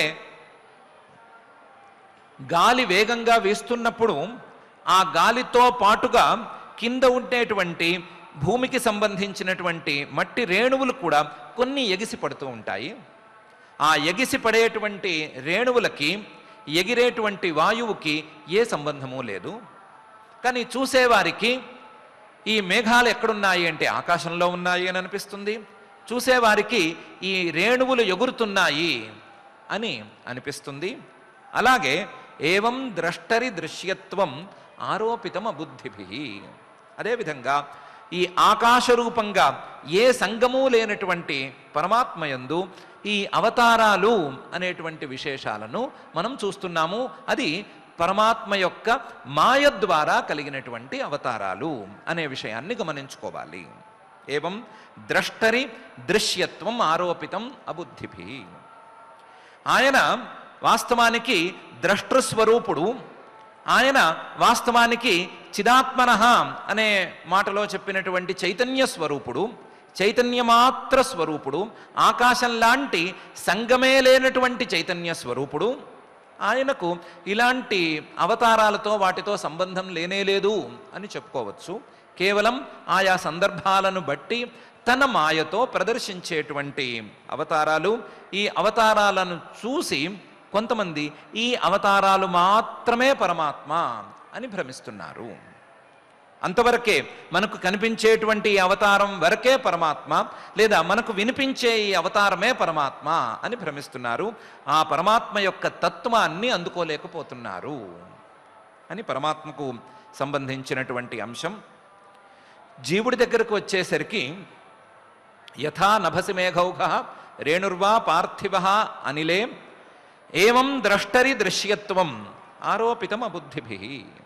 గాలి వేగంగా వీస్తున్నప్పుడు ఆ గాలితో పాటుగా కింద ఉండేటువంటి భూమికి సంబంధించినటువంటి మట్టి రేణువులు కూడా కొన్ని ఎగిసి పడుతూ ఉంటాయి ఆ ఎగిసి పడేటువంటి రేణువులకి ఎగిరేటువంటి వాయువుకి ఏ సంబంధము లేదు కానీ చూసేవారికి ఈ మేఘాలు ఎక్కడున్నాయి అంటే ఆకాశంలో ఉన్నాయి అని అనిపిస్తుంది చూసేవారికి ఈ రేణువులు ఎగురుతున్నాయి అని అనిపిస్తుంది అలాగే ఏవం ద్రష్టరి దృశ్యత్వం ఆరోపితం అబుద్ధిభి అదేవిధంగా ఈ ఆకాశ రూపంగా ఏ సంగము లేనటువంటి పరమాత్మయందు ఈ అవతారాలు అనేటువంటి విశేషాలను మనం చూస్తున్నాము అది పరమాత్మ యొక్క మాయ ద్వారా కలిగినటువంటి అవతారాలు అనే విషయాన్ని గమనించుకోవాలి ఏవం ద్రష్టరి దృశ్యత్వం ఆరోపితం అబుద్ధిభి ఆయన వాస్తవానికి ద్రష్టస్వరూపుడు ఆయన వాస్తవానికి చిదాత్మన అనే మాటలో చెప్పినటువంటి చైతన్య స్వరూపుడు చైతన్యమాత్ర స్వరూపుడు ఆకాశం లాంటి సంగమే లేనటువంటి చైతన్య స్వరూపుడు ఆయనకు ఇలాంటి అవతారాలతో వాటితో సంబంధం లేనే లేదు అని చెప్పుకోవచ్చు కేవలం ఆయా సందర్భాలను బట్టి తన మాయతో ప్రదర్శించేటువంటి అవతారాలు ఈ అవతారాలను చూసి కొంతమంది ఈ అవతారాలు మాత్రమే పరమాత్మ అని భ్రమిస్తున్నారు అంతవరకే మనకు కనిపించేటువంటి ఈ అవతారం వరకే పరమాత్మ లేదా మనకు వినిపించే ఈ అవతారమే పరమాత్మ అని భ్రమిస్తున్నారు ఆ పరమాత్మ యొక్క తత్వాన్ని అందుకోలేకపోతున్నారు అని పరమాత్మకు సంబంధించినటువంటి అంశం జీవుడి దగ్గరకు వచ్చేసరికి యథా నభసి మేఘౌఘ రేణుర్వా పార్థివ అనిలే ఏవం ద్రష్టరి దృశ్యత్వం ఆరోపితం అబుద్ధిభి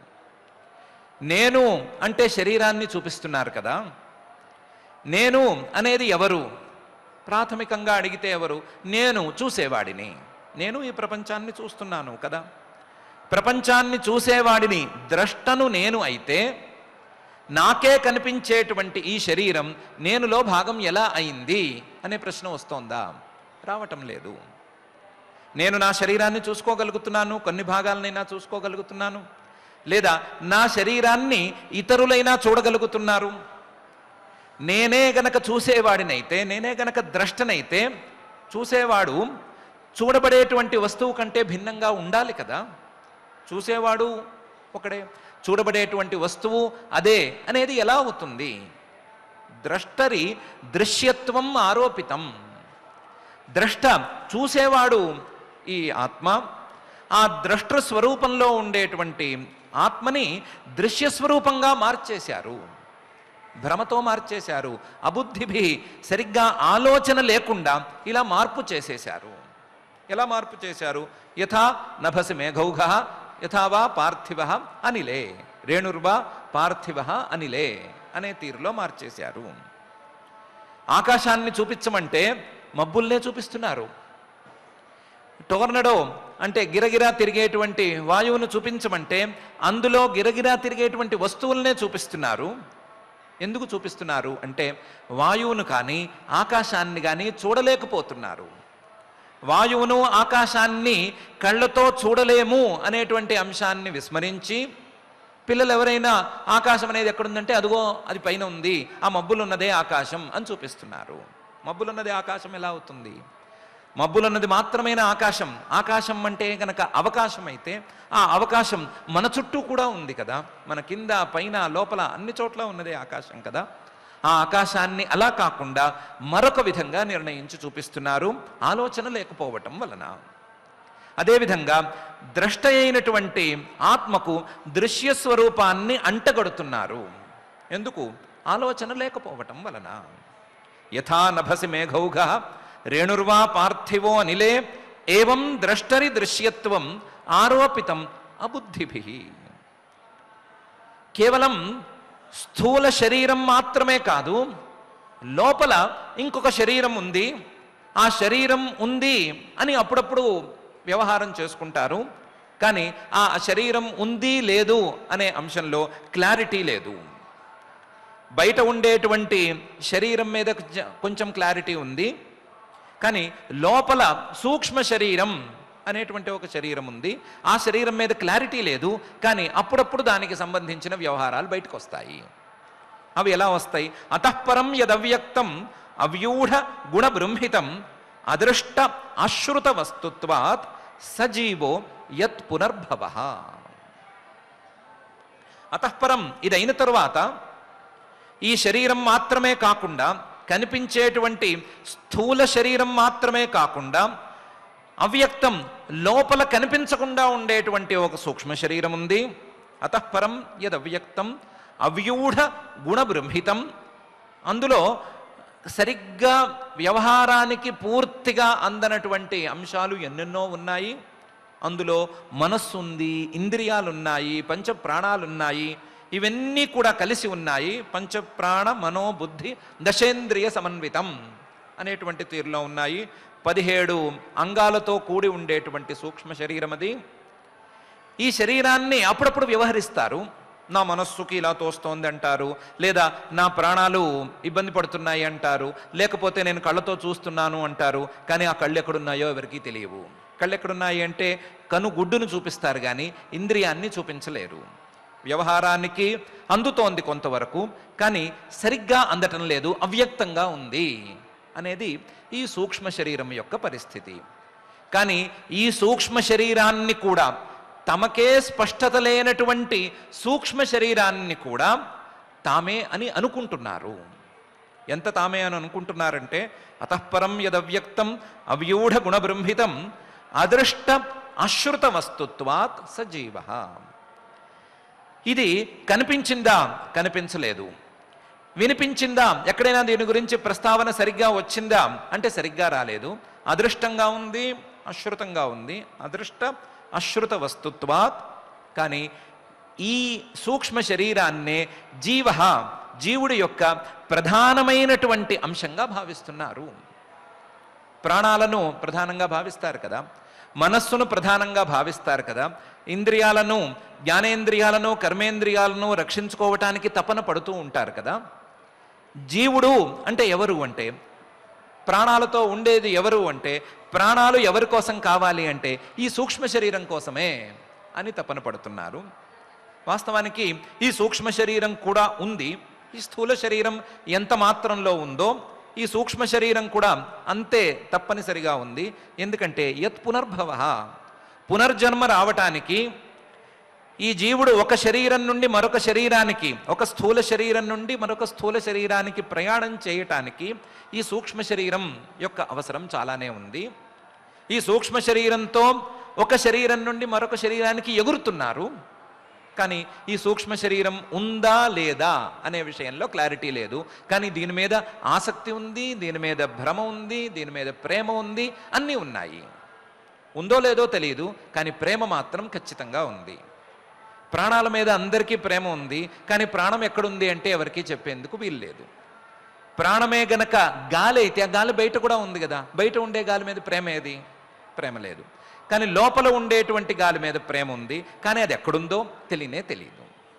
నేను అంటే శరీరాన్ని చూపిస్తున్నారు కదా నేను అనేది ఎవరు ప్రాథమికంగా అడిగితే ఎవరు నేను చూసేవాడిని నేను ఈ ప్రపంచాన్ని చూస్తున్నాను కదా ప్రపంచాన్ని చూసేవాడిని ద్రష్టను నేను అయితే నాకే కనిపించేటువంటి ఈ శరీరం నేనులో భాగం ఎలా అయింది అనే ప్రశ్న వస్తోందా రావటం లేదు నేను నా శరీరాన్ని చూసుకోగలుగుతున్నాను కొన్ని భాగాలనైనా చూసుకోగలుగుతున్నాను లేదా నా శరీరాన్ని ఇతరులైనా చూడగలుగుతున్నారు నేనే గనక చూసేవాడినైతే నేనే గనక ద్రష్టనైతే చూసేవాడు చూడబడేటువంటి వస్తువు కంటే భిన్నంగా ఉండాలి కదా చూసేవాడు ఒకడే చూడబడేటువంటి వస్తువు అదే అనేది ఎలా అవుతుంది ద్రష్టరి దృశ్యత్వం ఆరోపితం ద్రష్ట చూసేవాడు ఈ ఆత్మ ఆ ద్రష్ట స్వరూపంలో ఉండేటువంటి ఆత్మని దృశ్య స్వరూపంగా మార్చేశారు భ్రమతో మార్చేశారు అబుద్ధిభి సరిగ్గా ఆలోచన లేకుండా ఇలా మార్పు చేసేశారు ఎలా మార్పు చేశారు యథా నభసి మేఘౌఘ యథావా పార్థివ అనిలే రేణుర్వా పార్థివ అనిలే అనే తీరులో మార్చేశారు ఆకాశాన్ని చూపించమంటే మబ్బుల్నే చూపిస్తున్నారు టోర్నడో అంటే గిరగిరా తిరిగేటువంటి వాయువును చూపించమంటే అందులో గిరగిరా తిరిగేటువంటి వస్తువులనే చూపిస్తున్నారు ఎందుకు చూపిస్తున్నారు అంటే వాయువును కానీ ఆకాశాన్ని కానీ చూడలేకపోతున్నారు వాయువును ఆకాశాన్ని కళ్ళతో చూడలేము అనేటువంటి అంశాన్ని విస్మరించి పిల్లలు ఎవరైనా ఆకాశం అనేది ఎక్కడుందంటే అదిగో అది పైన ఉంది ఆ మబ్బులు ఉన్నదే ఆకాశం అని చూపిస్తున్నారు మబ్బులున్నదే ఆకాశం ఎలా అవుతుంది మబ్బులున్నది మాత్రమైన ఆకాశం ఆకాశం అంటే కనుక అవకాశం అయితే ఆ అవకాశం మన చుట్టూ కూడా ఉంది కదా మన కింద పైన లోపల అన్ని చోట్ల ఉన్నదే ఆకాశం కదా ఆ ఆకాశాన్ని అలా కాకుండా మరొక విధంగా నిర్ణయించి చూపిస్తున్నారు ఆలోచన లేకపోవటం వలన అదేవిధంగా ద్రష్ట అయినటువంటి ఆత్మకు దృశ్య స్వరూపాన్ని అంటగడుతున్నారు ఎందుకు ఆలోచన లేకపోవటం వలన యథా నభసి మేఘౌఘ రేణుర్వా పార్థివో అనిలే ఏవం ద్రష్టరి దృశ్యత్వం ఆరోపితం అబుద్ధిభి కేవలం స్థూల శరీరం మాత్రమే కాదు లోపల ఇంకొక శరీరం ఉంది ఆ శరీరం ఉంది అని అప్పుడప్పుడు వ్యవహారం చేసుకుంటారు కానీ ఆ శరీరం ఉంది లేదు అనే అంశంలో క్లారిటీ లేదు బయట ఉండేటువంటి శరీరం మీద కొంచెం- కొంచెం క్లారిటీ ఉంది కానీ లోపల సూక్ష్మ శరీరం అనేటువంటి ఒక శరీరం ఉంది ఆ శరీరం మీద క్లారిటీ లేదు కానీ అప్పుడప్పుడు దానికి సంబంధించిన వ్యవహారాలు బయటకు వస్తాయి అవి ఎలా వస్తాయి అతఃపరం యదవ్యక్తం అవ్యూఢ గుణబృంహితం అదృష్ట అశ్రుత వస్తుత్వాత్ సజీవో యత్ పునర్భవ అతఃపరం ఇది అయిన తరువాత ఈ శరీరం మాత్రమే కాకుండా కనిపించేటువంటి స్థూల శరీరం మాత్రమే కాకుండా అవ్యక్తం లోపల కనిపించకుండా ఉండేటువంటి ఒక సూక్ష్మ శరీరం ఉంది అతఃపరం యదవ్యక్తం అవ్యూఢ గుణబృంహితం అందులో సరిగ్గా వ్యవహారానికి పూర్తిగా అందనటువంటి అంశాలు ఎన్నెన్నో ఉన్నాయి అందులో మనస్సు ఉంది ఇంద్రియాలున్నాయి పంచ ప్రాణాలున్నాయి ఇవన్నీ కూడా కలిసి ఉన్నాయి పంచప్రాణ మనోబుద్ధి దశేంద్రియ సమన్వితం అనేటువంటి తీరులో ఉన్నాయి పదిహేడు అంగాలతో కూడి ఉండేటువంటి సూక్ష్మ శరీరం అది ఈ శరీరాన్ని అప్పుడప్పుడు వ్యవహరిస్తారు నా మనస్సుకి ఇలా తోస్తోంది అంటారు లేదా నా ప్రాణాలు ఇబ్బంది పడుతున్నాయి అంటారు లేకపోతే నేను కళ్ళతో చూస్తున్నాను అంటారు కానీ ఆ కళ్ళు ఎక్కడున్నాయో ఎవరికీ తెలియవు కళ్ళు ఎక్కడున్నాయి అంటే కను గుడ్డును చూపిస్తారు కానీ ఇంద్రియాన్ని చూపించలేరు వ్యవహారానికి అందుతోంది కొంతవరకు కానీ సరిగ్గా అందటం లేదు అవ్యక్తంగా ఉంది అనేది ఈ సూక్ష్మ శరీరం యొక్క పరిస్థితి కానీ ఈ సూక్ష్మ శరీరాన్ని కూడా తమకే స్పష్టత లేనటువంటి సూక్ష్మ శరీరాన్ని కూడా తామే అని అనుకుంటున్నారు ఎంత తామే అని అనుకుంటున్నారంటే అతఃపరం యదవ్యక్తం అవ్యూఢ గుణబృంహితం అదృష్ట అశ్రుత వస్తుత్వాత్ సజీవ ఇది కనిపించిందా కనిపించలేదు వినిపించిందా ఎక్కడైనా దీని గురించి ప్రస్తావన సరిగ్గా వచ్చిందా అంటే సరిగ్గా రాలేదు అదృష్టంగా ఉంది అశ్రుతంగా ఉంది అదృష్ట అశ్రుత వస్తుత్వాత్ కానీ ఈ సూక్ష్మ శరీరాన్నే జీవ జీవుడి యొక్క ప్రధానమైనటువంటి అంశంగా భావిస్తున్నారు ప్రాణాలను ప్రధానంగా భావిస్తారు కదా మనస్సును ప్రధానంగా భావిస్తారు కదా ఇంద్రియాలను జ్ఞానేంద్రియాలను కర్మేంద్రియాలను రక్షించుకోవటానికి తపన పడుతూ ఉంటారు కదా జీవుడు అంటే ఎవరు అంటే ప్రాణాలతో ఉండేది ఎవరు అంటే ప్రాణాలు ఎవరి కోసం కావాలి అంటే ఈ సూక్ష్మ శరీరం కోసమే అని తపన పడుతున్నారు వాస్తవానికి ఈ సూక్ష్మ శరీరం కూడా ఉంది ఈ స్థూల శరీరం ఎంత మాత్రంలో ఉందో ఈ సూక్ష్మ శరీరం కూడా అంతే తప్పనిసరిగా ఉంది ఎందుకంటే యత్ పునర్భవ పునర్జన్మ రావటానికి ఈ జీవుడు ఒక శరీరం నుండి మరొక శరీరానికి ఒక స్థూల శరీరం నుండి మరొక స్థూల శరీరానికి ప్రయాణం చేయటానికి ఈ సూక్ష్మ శరీరం యొక్క అవసరం చాలానే ఉంది ఈ సూక్ష్మ శరీరంతో ఒక శరీరం నుండి మరొక శరీరానికి ఎగురుతున్నారు కానీ ఈ సూక్ష్మ శరీరం ఉందా లేదా అనే విషయంలో క్లారిటీ లేదు కానీ దీని మీద ఆసక్తి ఉంది దీని మీద భ్రమ ఉంది దీని మీద ప్రేమ ఉంది అన్నీ ఉన్నాయి ఉందో లేదో తెలియదు కానీ ప్రేమ మాత్రం ఖచ్చితంగా ఉంది ప్రాణాల మీద అందరికీ ప్రేమ ఉంది కానీ ప్రాణం ఎక్కడుంది అంటే ఎవరికీ చెప్పేందుకు వీలు లేదు ప్రాణమే గనక గాలి అయితే ఆ గాలి బయట కూడా ఉంది కదా బయట ఉండే గాలి మీద ప్రేమ ఏది ప్రేమ లేదు కానీ లోపల ఉండేటువంటి గాలి మీద ప్రేమ ఉంది కానీ అది ఎక్కడుందో తెలియనే తెలియదు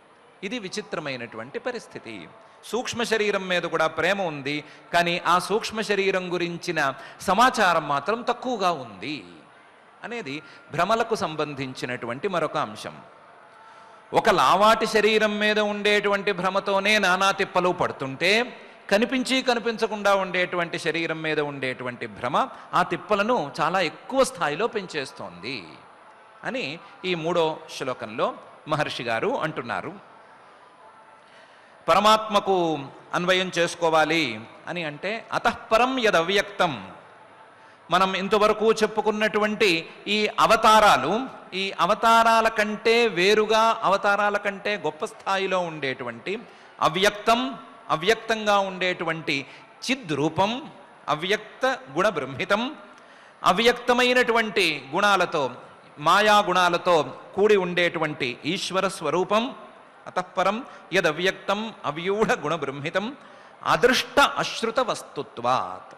ఇది విచిత్రమైనటువంటి పరిస్థితి సూక్ష్మ శరీరం మీద కూడా ప్రేమ ఉంది కానీ ఆ సూక్ష్మ శరీరం గురించిన సమాచారం మాత్రం తక్కువగా ఉంది అనేది భ్రమలకు సంబంధించినటువంటి మరొక అంశం ఒక లావాటి శరీరం మీద ఉండేటువంటి భ్రమతోనే నానా తిప్పలు పడుతుంటే కనిపించి కనిపించకుండా ఉండేటువంటి శరీరం మీద ఉండేటువంటి భ్రమ ఆ తిప్పలను చాలా ఎక్కువ స్థాయిలో పెంచేస్తోంది అని ఈ మూడో శ్లోకంలో మహర్షి గారు అంటున్నారు పరమాత్మకు అన్వయం చేసుకోవాలి అని అంటే అతఃపరం యదవ్యక్తం మనం ఇంతవరకు చెప్పుకున్నటువంటి ఈ అవతారాలు ఈ అవతారాల కంటే వేరుగా అవతారాల కంటే గొప్ప స్థాయిలో ఉండేటువంటి అవ్యక్తం అవ్యక్తంగా ఉండేటువంటి చిద్రూపం అవ్యక్త గుణ బ్రహ్మితం అవ్యక్తమైనటువంటి గుణాలతో మాయా గుణాలతో కూడి ఉండేటువంటి ఈశ్వర స్వరూపం అతఃపరం యదవ్యక్తం అవ్యూఢ గుణ బ్రహ్మితం అదృష్ట అశ్రుత వస్తుత్వాత్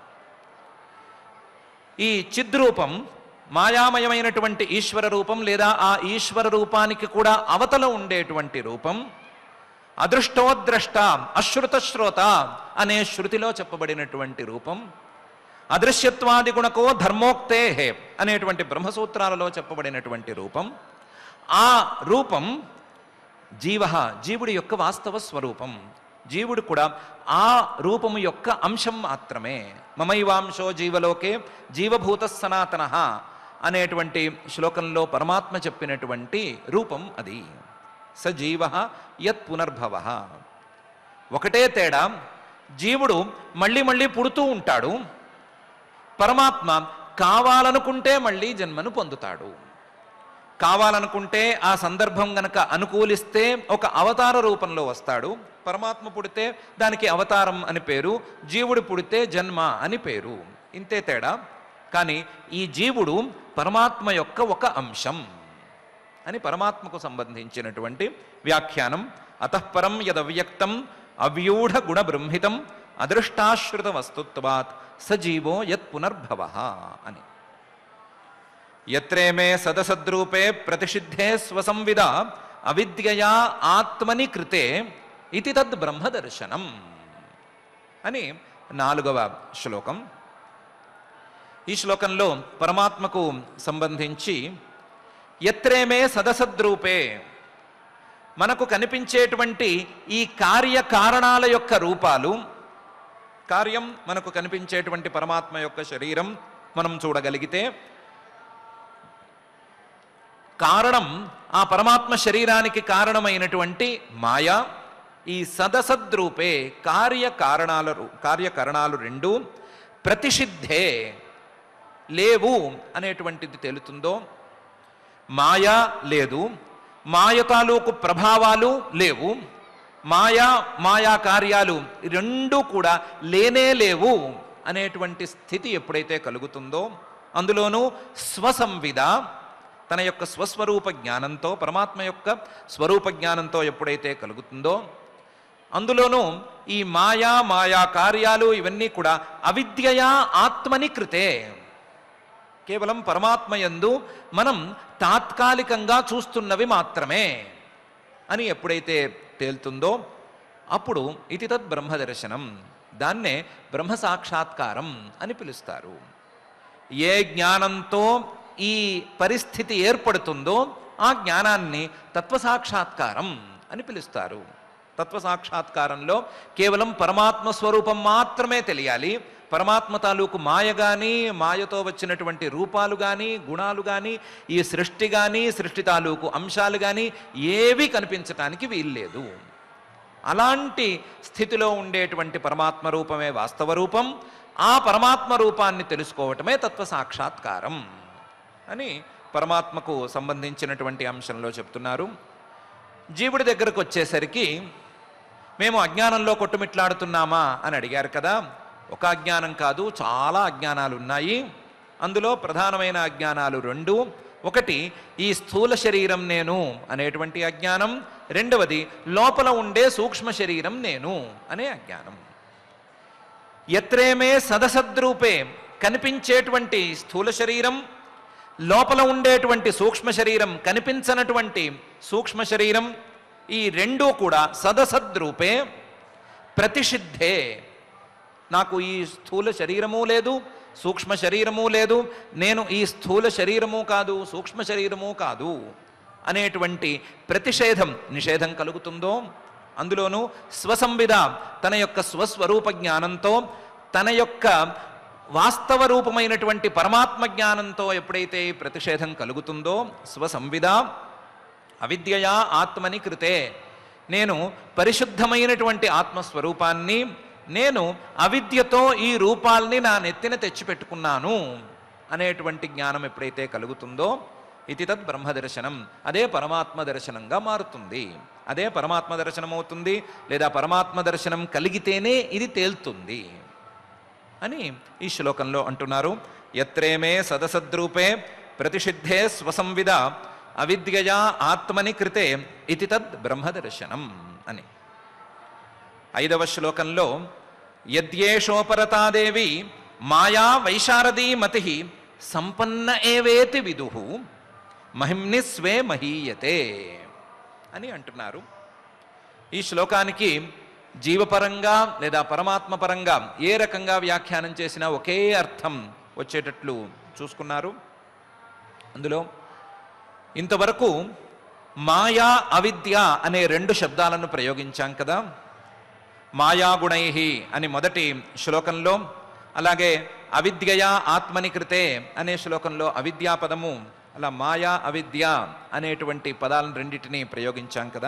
ఈ చిద్రూపం మాయామయమైనటువంటి ఈశ్వర రూపం లేదా ఆ ఈశ్వర రూపానికి కూడా అవతల ఉండేటువంటి రూపం అదృష్టోద్రష్ట అశ్రుత శ్రోత అనే శృతిలో చెప్పబడినటువంటి రూపం అదృశ్యత్వాది గుణకో ధర్మోక్తే అనేటువంటి బ్రహ్మసూత్రాలలో చెప్పబడినటువంటి రూపం ఆ రూపం జీవ జీవుడి యొక్క వాస్తవ స్వరూపం జీవుడు కూడా ఆ రూపము యొక్క అంశం మాత్రమే మమైవాంశో జీవలోకే జీవభూత సనాతన అనేటువంటి శ్లోకంలో పరమాత్మ చెప్పినటువంటి రూపం అది సజీవ యత్ పునర్భవ ఒకటే తేడా జీవుడు మళ్ళీ మళ్ళీ పుడుతూ ఉంటాడు పరమాత్మ కావాలనుకుంటే మళ్ళీ జన్మను పొందుతాడు కావాలనుకుంటే ఆ సందర్భం గనక అనుకూలిస్తే ఒక అవతార రూపంలో వస్తాడు పరమాత్మ పుడితే దానికి అవతారం అని పేరు జీవుడు పుడితే జన్మ అని పేరు ఇంతే తేడా కానీ ఈ జీవుడు పరమాత్మ యొక్క ఒక అంశం అని పరమాత్మకు సంబంధించినటువంటి వ్యాఖ్యానం అతఃపరం యదవ్యక్తం అవ్యూఢ గుణ బ్రహ్మితం అదృష్టాశ్రిత వస్తుత్వాత్ సజీవో యత్ పునర్భవ అని యత్రేమే సదసద్రూపే ప్రతిషిద్ధే స్వసంవిద అవిద్యయా ఆత్మని కృతే ఇది తద్ బ్రహ్మదర్శనం అని నాలుగవ శ్లోకం ఈ శ్లోకంలో పరమాత్మకు సంబంధించి ఎత్రేమే సదసద్రూపే మనకు కనిపించేటువంటి ఈ కార్యకారణాల యొక్క రూపాలు కార్యం మనకు కనిపించేటువంటి పరమాత్మ యొక్క శరీరం మనం చూడగలిగితే కారణం ఆ పరమాత్మ శరీరానికి కారణమైనటువంటి మాయ ఈ సదసద్రూపే కార్యకారణాల రు- కార్యకరణాలు రెండు ప్రతిషిద్ధే లేవు అనేటువంటిది తెలుతుందో మాయ లేదు మాయ తాలూకు ప్రభావాలు లేవు మాయా మాయా కార్యాలు ఈ రెండూ కూడా లేనే లేవు అనేటువంటి స్థితి ఎప్పుడైతే కలుగుతుందో అందులోనూ స్వసంవిద తన యొక్క స్వస్వరూప జ్ఞానంతో పరమాత్మ యొక్క స్వరూప జ్ఞానంతో ఎప్పుడైతే కలుగుతుందో అందులోనూ ఈ మాయా మాయా కార్యాలు ఇవన్నీ కూడా అవిద్యయా ఆత్మని కృతే కేవలం పరమాత్మ యందు మనం తాత్కాలికంగా చూస్తున్నవి మాత్రమే అని ఎప్పుడైతే తేలుతుందో అప్పుడు ఇది తద్ బ్రహ్మదర్శనం దాన్నే బ్రహ్మ సాక్షాత్కారం అని పిలుస్తారు ఏ జ్ఞానంతో ఈ పరిస్థితి ఏర్పడుతుందో ఆ జ్ఞానాన్ని తత్వసాక్షాత్కారం అని పిలుస్తారు తత్వసాక్షాత్కారంలో కేవలం పరమాత్మ స్వరూపం మాత్రమే తెలియాలి పరమాత్మ తాలూకు మాయ కానీ మాయతో వచ్చినటువంటి రూపాలు కానీ గుణాలు కానీ ఈ సృష్టి కానీ సృష్టి తాలూకు అంశాలు కానీ ఏవి కనిపించటానికి వీల్లేదు అలాంటి స్థితిలో ఉండేటువంటి పరమాత్మ రూపమే వాస్తవ రూపం ఆ పరమాత్మ రూపాన్ని తెలుసుకోవటమే తత్వ సాక్షాత్కారం అని పరమాత్మకు సంబంధించినటువంటి అంశంలో చెప్తున్నారు జీవుడి దగ్గరకు వచ్చేసరికి మేము అజ్ఞానంలో కొట్టుమిట్లాడుతున్నామా అని అడిగారు కదా ఒక అజ్ఞానం కాదు చాలా అజ్ఞానాలు ఉన్నాయి అందులో ప్రధానమైన అజ్ఞానాలు రెండు ఒకటి ఈ స్థూల శరీరం నేను అనేటువంటి అజ్ఞానం రెండవది లోపల ఉండే సూక్ష్మ శరీరం నేను అనే అజ్ఞానం ఎత్రేమే సదసద్రూపే కనిపించేటువంటి స్థూల శరీరం లోపల ఉండేటువంటి సూక్ష్మ శరీరం కనిపించనటువంటి సూక్ష్మ శరీరం ఈ రెండూ కూడా సదసద్రూపే ప్రతిషిద్ధే నాకు ఈ స్థూల శరీరము లేదు సూక్ష్మ శరీరము లేదు నేను ఈ స్థూల శరీరము కాదు సూక్ష్మ శరీరము కాదు అనేటువంటి ప్రతిషేధం నిషేధం కలుగుతుందో అందులోనూ స్వసంవిధ తన యొక్క స్వస్వరూప జ్ఞానంతో తన యొక్క వాస్తవ రూపమైనటువంటి పరమాత్మ జ్ఞానంతో ఎప్పుడైతే ఈ ప్రతిషేధం కలుగుతుందో స్వసంవిధ అవిద్యయా ఆత్మని కృతే నేను పరిశుద్ధమైనటువంటి ఆత్మస్వరూపాన్ని నేను అవిద్యతో ఈ రూపాల్ని నా నెత్తిన తెచ్చిపెట్టుకున్నాను అనేటువంటి జ్ఞానం ఎప్పుడైతే కలుగుతుందో ఇది తద్ బ్రహ్మ దర్శనం అదే పరమాత్మ దర్శనంగా మారుతుంది అదే పరమాత్మ దర్శనం అవుతుంది లేదా పరమాత్మ దర్శనం కలిగితేనే ఇది తేల్తుంది అని ఈ శ్లోకంలో అంటున్నారు ఎత్రేమే సదసద్రూపే ప్రతిషిద్ధే స్వసంవిద అవిద్యయా ఆత్మని కృతే ఇది తద్ బ్రహ్మదర్శనం అని ఐదవ శ్లోకంలో యద్యేషోపరతాదేవి మాయా వైశారదీ మతి సంపన్న ఏవేతి విదుహు మహిమ్ని స్వే మహీయతే అని అంటున్నారు ఈ శ్లోకానికి జీవపరంగా లేదా పరమాత్మ పరంగా ఏ రకంగా వ్యాఖ్యానం చేసినా ఒకే అర్థం వచ్చేటట్లు చూసుకున్నారు అందులో ఇంతవరకు మాయా అవిద్య అనే రెండు శబ్దాలను ప్రయోగించాం కదా మాయాగుణై అని మొదటి శ్లోకంలో అలాగే అవిద్యయా ఆత్మని కృతే అనే శ్లోకంలో అవిద్యా పదము అలా మాయా అవిద్య అనేటువంటి పదాలను రెండింటినీ ప్రయోగించాం కదా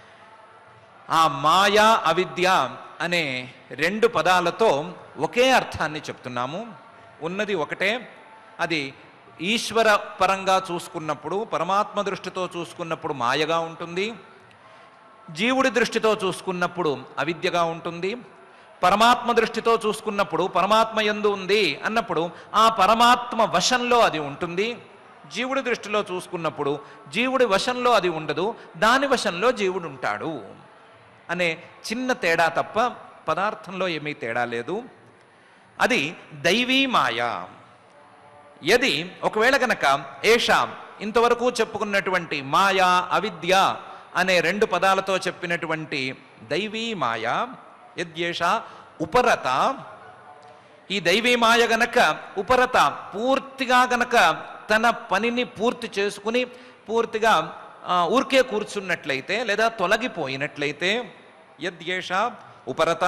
ఆ మాయా అవిద్య అనే రెండు పదాలతో ఒకే అర్థాన్ని చెప్తున్నాము ఉన్నది ఒకటే అది ఈశ్వర పరంగా చూసుకున్నప్పుడు పరమాత్మ దృష్టితో చూసుకున్నప్పుడు మాయగా ఉంటుంది జీవుడి దృష్టితో చూసుకున్నప్పుడు అవిద్యగా ఉంటుంది పరమాత్మ దృష్టితో చూసుకున్నప్పుడు పరమాత్మ ఎందు ఉంది అన్నప్పుడు ఆ పరమాత్మ వశంలో అది ఉంటుంది జీవుడి దృష్టిలో చూసుకున్నప్పుడు జీవుడి వశంలో అది ఉండదు దాని వశంలో జీవుడు ఉంటాడు అనే చిన్న తేడా తప్ప పదార్థంలో ఏమీ తేడా లేదు అది దైవీ మాయ యది ఒకవేళ గనక ఏషా ఇంతవరకు చెప్పుకున్నటువంటి మాయా అవిద్య అనే రెండు పదాలతో చెప్పినటువంటి దైవీ మాయ యద్యేష ఉపరత ఈ దైవీ మాయ గనక ఉపరత పూర్తిగా గనక తన పనిని పూర్తి చేసుకుని పూర్తిగా ఆ, ఊరికే కూర్చున్నట్లయితే లేదా తొలగిపోయినట్లయితే యద్యేష ఉపరత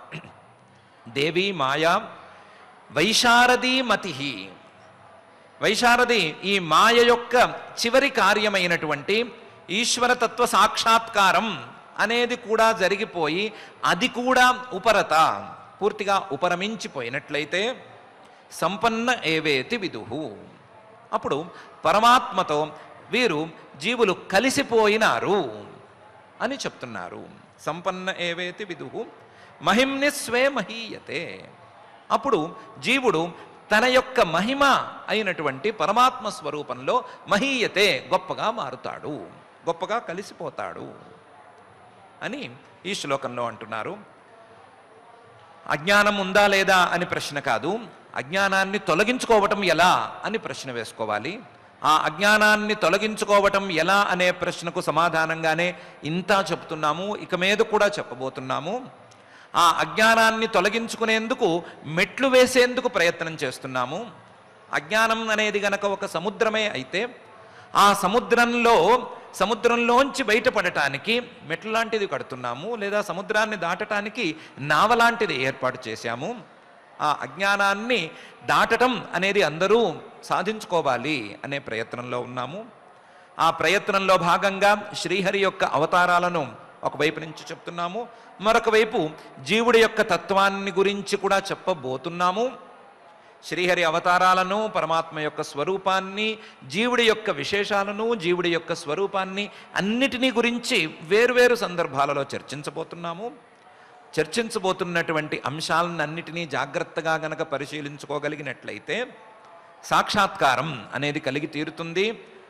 దేవీ మాయా వైశారదీ మతి వైశారది ఈ మాయ యొక్క చివరి కార్యమైనటువంటి ఈశ్వరతత్వ సాక్షాత్కారం అనేది కూడా జరిగిపోయి అది కూడా ఉపరత పూర్తిగా ఉపరమించిపోయినట్లయితే సంపన్న ఏవేతి విదుహు అప్పుడు పరమాత్మతో వీరు జీవులు కలిసిపోయినారు అని చెప్తున్నారు సంపన్న ఏవేతి విదుహు మహిమ్ని స్వే మహీయతే అప్పుడు జీవుడు తన యొక్క మహిమ అయినటువంటి పరమాత్మ స్వరూపంలో మహీయతే గొప్పగా మారుతాడు గొప్పగా కలిసిపోతాడు అని ఈ శ్లోకంలో అంటున్నారు అజ్ఞానం ఉందా లేదా అని ప్రశ్న కాదు అజ్ఞానాన్ని తొలగించుకోవటం ఎలా అని ప్రశ్న వేసుకోవాలి ఆ అజ్ఞానాన్ని తొలగించుకోవటం ఎలా అనే ప్రశ్నకు సమాధానంగానే ఇంత చెప్తున్నాము ఇక మీద కూడా చెప్పబోతున్నాము ఆ అజ్ఞానాన్ని తొలగించుకునేందుకు మెట్లు వేసేందుకు ప్రయత్నం చేస్తున్నాము అజ్ఞానం అనేది గనక ఒక సముద్రమే అయితే ఆ సముద్రంలో సముద్రంలోంచి బయటపడటానికి మెట్లు లాంటిది కడుతున్నాము లేదా సముద్రాన్ని దాటటానికి నావ లాంటిది ఏర్పాటు చేశాము ఆ అజ్ఞానాన్ని దాటటం అనేది అందరూ సాధించుకోవాలి అనే ప్రయత్నంలో ఉన్నాము ఆ ప్రయత్నంలో భాగంగా శ్రీహరి యొక్క అవతారాలను ఒకవైపు నుంచి చెప్తున్నాము మరొక వైపు జీవుడి యొక్క తత్వాన్ని గురించి కూడా చెప్పబోతున్నాము శ్రీహరి అవతారాలను పరమాత్మ యొక్క స్వరూపాన్ని జీవుడి యొక్క విశేషాలను జీవుడి యొక్క స్వరూపాన్ని అన్నిటినీ గురించి వేరువేరు సందర్భాలలో చర్చించబోతున్నాము చర్చించబోతున్నటువంటి అంశాలన్నిటినీ జాగ్రత్తగా గనక పరిశీలించుకోగలిగినట్లయితే సాక్షాత్కారం అనేది కలిగి తీరుతుంది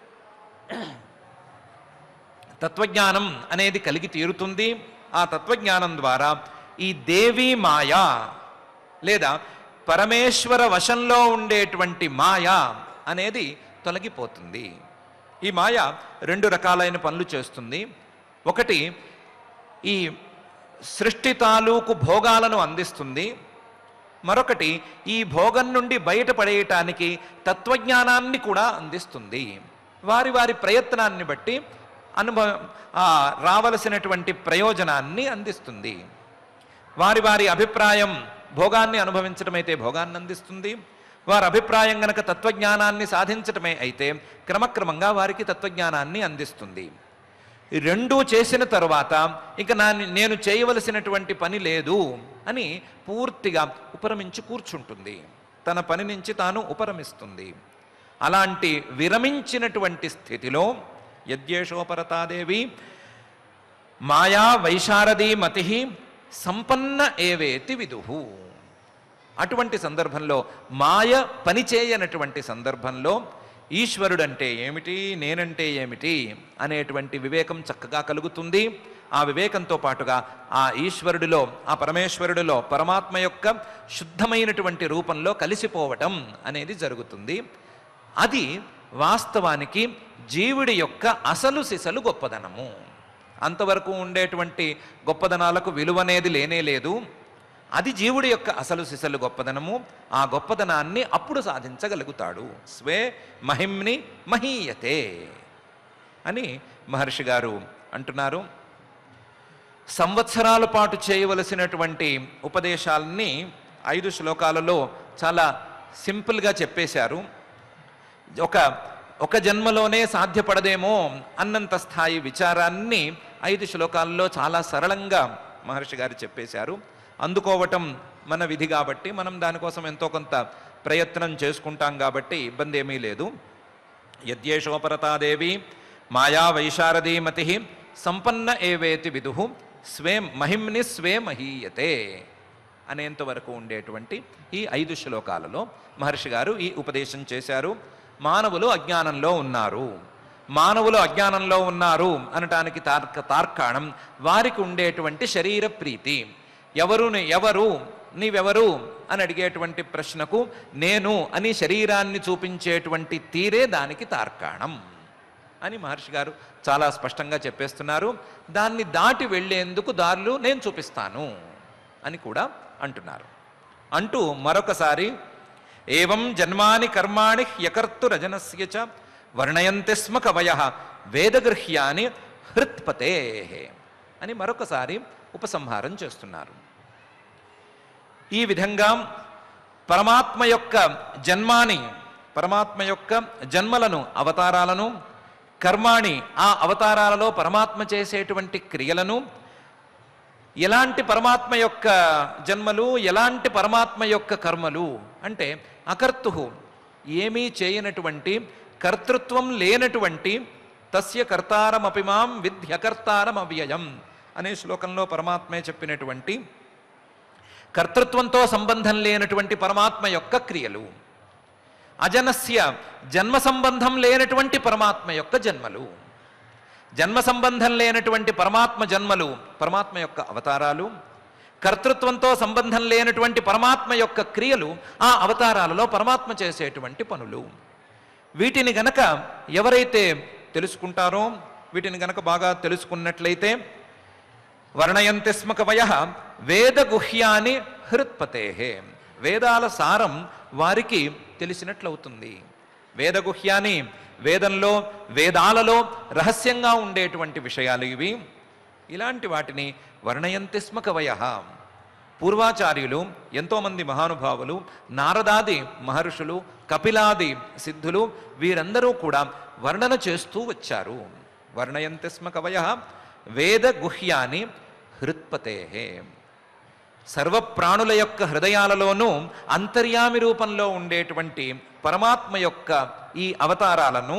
తత్వజ్ఞానం అనేది కలిగి తీరుతుంది ఆ తత్వజ్ఞానం ద్వారా ఈ దేవీ మాయ లేదా పరమేశ్వర వశంలో ఉండేటువంటి మాయ అనేది తొలగిపోతుంది ఈ మాయ రెండు రకాలైన పనులు చేస్తుంది ఒకటి ఈ సృష్టి తాలూకు భోగాలను అందిస్తుంది మరొకటి ఈ భోగం నుండి బయటపడేయటానికి తత్వజ్ఞానాన్ని కూడా అందిస్తుంది వారి వారి ప్రయత్నాన్ని బట్టి అనుభవ ఆ, రావలసినటువంటి ప్రయోజనాన్ని అందిస్తుంది వారి వారి అభిప్రాయం భోగాన్ని అనుభవించడమైతే భోగాన్ని అందిస్తుంది వారి అభిప్రాయం గనక తత్వజ్ఞానాన్ని సాధించటమే అయితే క్రమక్రమంగా వారికి తత్వజ్ఞానాన్ని అందిస్తుంది ఈ రెండూ చేసిన తరువాత ఇక నా నేను చేయవలసినటువంటి పని లేదు అని పూర్తిగా ఉపరమించి కూర్చుంటుంది తన పని నుంచి తాను ఉపరమిస్తుంది అలాంటి విరమించినటువంటి స్థితిలో యద్యేషోపరతాదేవి మాయా వైశారదీ మతి సంపన్న ఏవేతి విదుహు అటువంటి సందర్భంలో మాయ పనిచేయనటువంటి సందర్భంలో ఈశ్వరుడంటే ఏమిటి నేనంటే ఏమిటి అనేటువంటి వివేకం చక్కగా కలుగుతుంది ఆ వివేకంతో పాటుగా ఆ ఈశ్వరుడిలో ఆ పరమేశ్వరుడిలో పరమాత్మ యొక్క శుద్ధమైనటువంటి రూపంలో కలిసిపోవటం అనేది జరుగుతుంది అది వాస్తవానికి జీవుడి యొక్క అసలు సిసలు గొప్పదనము అంతవరకు ఉండేటువంటి గొప్పదనాలకు విలువనేది లేనే లేదు అది జీవుడి యొక్క అసలు సిసలు గొప్పదనము ఆ గొప్పదనాన్ని అప్పుడు సాధించగలుగుతాడు స్వే మహిమ్ని మహీయతే అని మహర్షి గారు అంటున్నారు సంవత్సరాల పాటు చేయవలసినటువంటి ఉపదేశాలని ఐదు శ్లోకాలలో చాలా సింపుల్గా చెప్పేశారు ఒక ఒక జన్మలోనే సాధ్యపడదేమో అన్నంత స్థాయి విచారాన్ని ఐదు శ్లోకాల్లో చాలా సరళంగా మహర్షి గారు చెప్పేశారు అందుకోవటం మన విధి కాబట్టి మనం దానికోసం ఎంతో కొంత ప్రయత్నం చేసుకుంటాం కాబట్టి ఇబ్బంది ఏమీ లేదు యద్యేషోపరతాదేవి మాయా వైశారదీ మతి సంపన్న ఏవేతి విదుహు స్వే మహిమ్ని స్వే మహీయతే అనేంత వరకు ఉండేటువంటి ఈ ఐదు శ్లోకాలలో మహర్షి గారు ఈ ఉపదేశం చేశారు మానవులు అజ్ఞానంలో ఉన్నారు మానవులు అజ్ఞానంలో ఉన్నారు అనటానికి తార్క తార్కాణం వారికి ఉండేటువంటి శరీర ప్రీతి ఎవరు ని- ఎవరు నీవెవరు అని అడిగేటువంటి ప్రశ్నకు నేను అని శరీరాన్ని చూపించేటువంటి తీరే దానికి తార్కాణం అని మహర్షి గారు చాలా స్పష్టంగా చెప్పేస్తున్నారు దాన్ని దాటి వెళ్ళేందుకు దారులు నేను చూపిస్తాను అని కూడా అంటున్నారు అంటూ మరొకసారి ఏవం జన్మాని కర్మాణి హ్యకర్తురజనస్య చ వర్ణయంతి స్మ కవయ వేదగృహ్యాని హృత్పతే అని మరొకసారి ఉపసంహారం చేస్తున్నారు ఈ విధంగా పరమాత్మ యొక్క జన్మాని పరమాత్మ యొక్క జన్మలను అవతారాలను కర్మాణి ఆ అవతారాలలో పరమాత్మ చేసేటువంటి క్రియలను ఎలాంటి పరమాత్మ యొక్క జన్మలు ఎలాంటి పరమాత్మ యొక్క కర్మలు అంటే అకర్తు ఏమీ చేయనటువంటి కర్తృత్వం లేనటువంటి తస్య కర్తారమపిమాం విద్యకర్తారం అవ్యయం అనే శ్లోకంలో పరమాత్మే చెప్పినటువంటి కర్తృత్వంతో సంబంధం లేనటువంటి పరమాత్మ యొక్క క్రియలు అజనస్య జన్మ సంబంధం లేనటువంటి పరమాత్మ యొక్క జన్మలు జన్మ సంబంధం లేనటువంటి పరమాత్మ జన్మలు పరమాత్మ యొక్క అవతారాలు కర్తృత్వంతో సంబంధం లేనటువంటి పరమాత్మ యొక్క క్రియలు ఆ అవతారాలలో పరమాత్మ చేసేటువంటి పనులు వీటిని గనక ఎవరైతే తెలుసుకుంటారో వీటిని గనక బాగా తెలుసుకున్నట్లయితే వర్ణయంతి స్మ కవయ వేద గుహ్యాని హృత్పతే వేదాల సారం వారికి తెలిసినట్లవుతుంది వేదగుహ్యాని వేదంలో వేదాలలో రహస్యంగా ఉండేటువంటి విషయాలు ఇవి ఇలాంటి వాటిని వర్ణయంతి స్మ కవయ పూర్వాచార్యులు ఎంతోమంది మహానుభావులు నారదాది మహర్షులు కపిలాది సిద్ధులు వీరందరూ కూడా వర్ణన చేస్తూ వచ్చారు వర్ణయంతి స్మ కవయ వేద గుహ్యాని హృత్పతే సర్వప్రాణుల యొక్క హృదయాలలోనూ అంతర్యామి రూపంలో ఉండేటువంటి పరమాత్మ యొక్క ఈ అవతారాలను